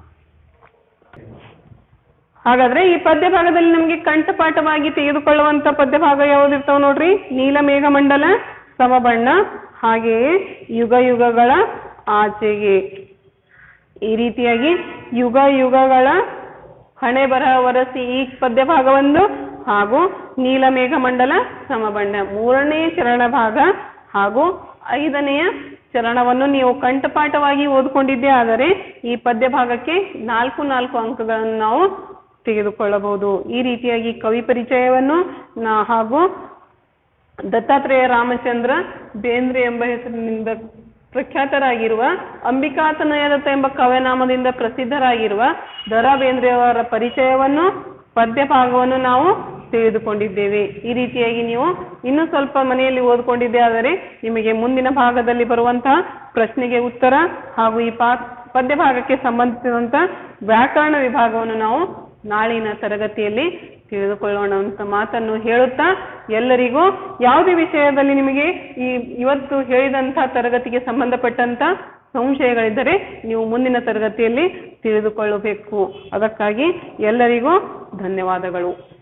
ಹಾಗಾದ್ರೆ ಈ ಪದ್ಯ ಭಾಗದಲ್ಲಿ ನಮಗೆ ಕಂಠಪಾಠವಾಗಿ ತೆಗೆದುಕೊಳ್ಳುವಂತ ಪದ್ಯ ಭಾಗ ಯಾವ್ದಿರ್ತಾವ ನೋಡ್ರಿ ನೀಲಮೇಘ ಮಂಡಲ ಸಮಬಣ್ಣ ಹಾಗೆಯೇ ಯುಗ ಯುಗಗಳ ಆಚೆಗೆ ಈ ರೀತಿಯಾಗಿ ಯುಗ ಯುಗಗಳ ಹಣೆ ಬರಹ ಒರೆಸಿ ಈ ಪದ್ಯ ಭಾಗವೊಂದು ಹಾಗೂ ನೀಲಮೇಘ ಮಂಡಲ ಸಮಬಣ್ಣ ಮೂರನೇ ಚರಣ ಭಾಗ ಹಾಗೂ ಐದನೆಯ ಚರಣವನ್ನು ನೀವು ಕಂಠಪಾಠವಾಗಿ ಓದ್ಕೊಂಡಿದ್ದೇ ಆದರೆ ಈ ಪದ್ಯ ಭಾಗಕ್ಕೆ ನಾಲ್ಕು ನಾಲ್ಕು ಅಂಕಗಳನ್ನು ನಾವು ತೆಗೆದುಕೊಳ್ಳಬಹುದು ಈ ರೀತಿಯಾಗಿ ಕವಿ ಪರಿಚಯವನ್ನು ನಾ ಹಾಗೂ ದತ್ತಾತ್ರೇಯ ರಾಮಚಂದ್ರ ಬೇಂದ್ರೆ ಎಂಬ ಹೆಸರಿನಿಂದ ಪ್ರಖ್ಯಾತರಾಗಿರುವ ಅಂಬಿಕಾತನಯದತ್ತ ಎಂಬ ಕವನಾಮದಿಂದ ಪ್ರಸಿದ್ಧರಾಗಿರುವ ದರಾ ಬೇಂದ್ರೆಯವರ ಪರಿಚಯವನ್ನು ಪದ್ಯ ಭಾಗವನ್ನು ನಾವು ತಿಳಿದುಕೊಂಡಿದ್ದೇವೆ ಈ ರೀತಿಯಾಗಿ ನೀವು ಇನ್ನೂ ಸ್ವಲ್ಪ ಮನೆಯಲ್ಲಿ ಓದ್ಕೊಂಡಿದ್ದೇ ಆದರೆ ನಿಮಗೆ ಮುಂದಿನ ಭಾಗದಲ್ಲಿ ಬರುವಂತಹ ಪ್ರಶ್ನೆಗೆ ಉತ್ತರ ಹಾಗೂ ಈ ಪಾ ಪದ್ಯ ಭಾಗಕ್ಕೆ ಸಂಬಂಧಿಸಿದಂತ ವ್ಯಾಕರಣ ವಿಭಾಗವನ್ನು ನಾವು ನಾಳಿನ ತರಗತಿಯಲ್ಲಿ ತಿಳಿದುಕೊಳ್ಳೋಣ ಅಂತ ಮಾತನ್ನು ಹೇಳುತ್ತಾ ಎಲ್ಲರಿಗೂ ಯಾವುದೇ ವಿಷಯದಲ್ಲಿ ನಿಮಗೆ ಈ ಇವತ್ತು ಹೇಳಿದಂಥ ತರಗತಿಗೆ ಸಂಬಂಧಪಟ್ಟಂತ ಸಂಶಯಗಳಿದ್ದರೆ ನೀವು ಮುಂದಿನ ತರಗತಿಯಲ್ಲಿ ತಿಳಿದುಕೊಳ್ಳಬೇಕು ಅದಕ್ಕಾಗಿ ಎಲ್ಲರಿಗೂ ಧನ್ಯವಾದಗಳು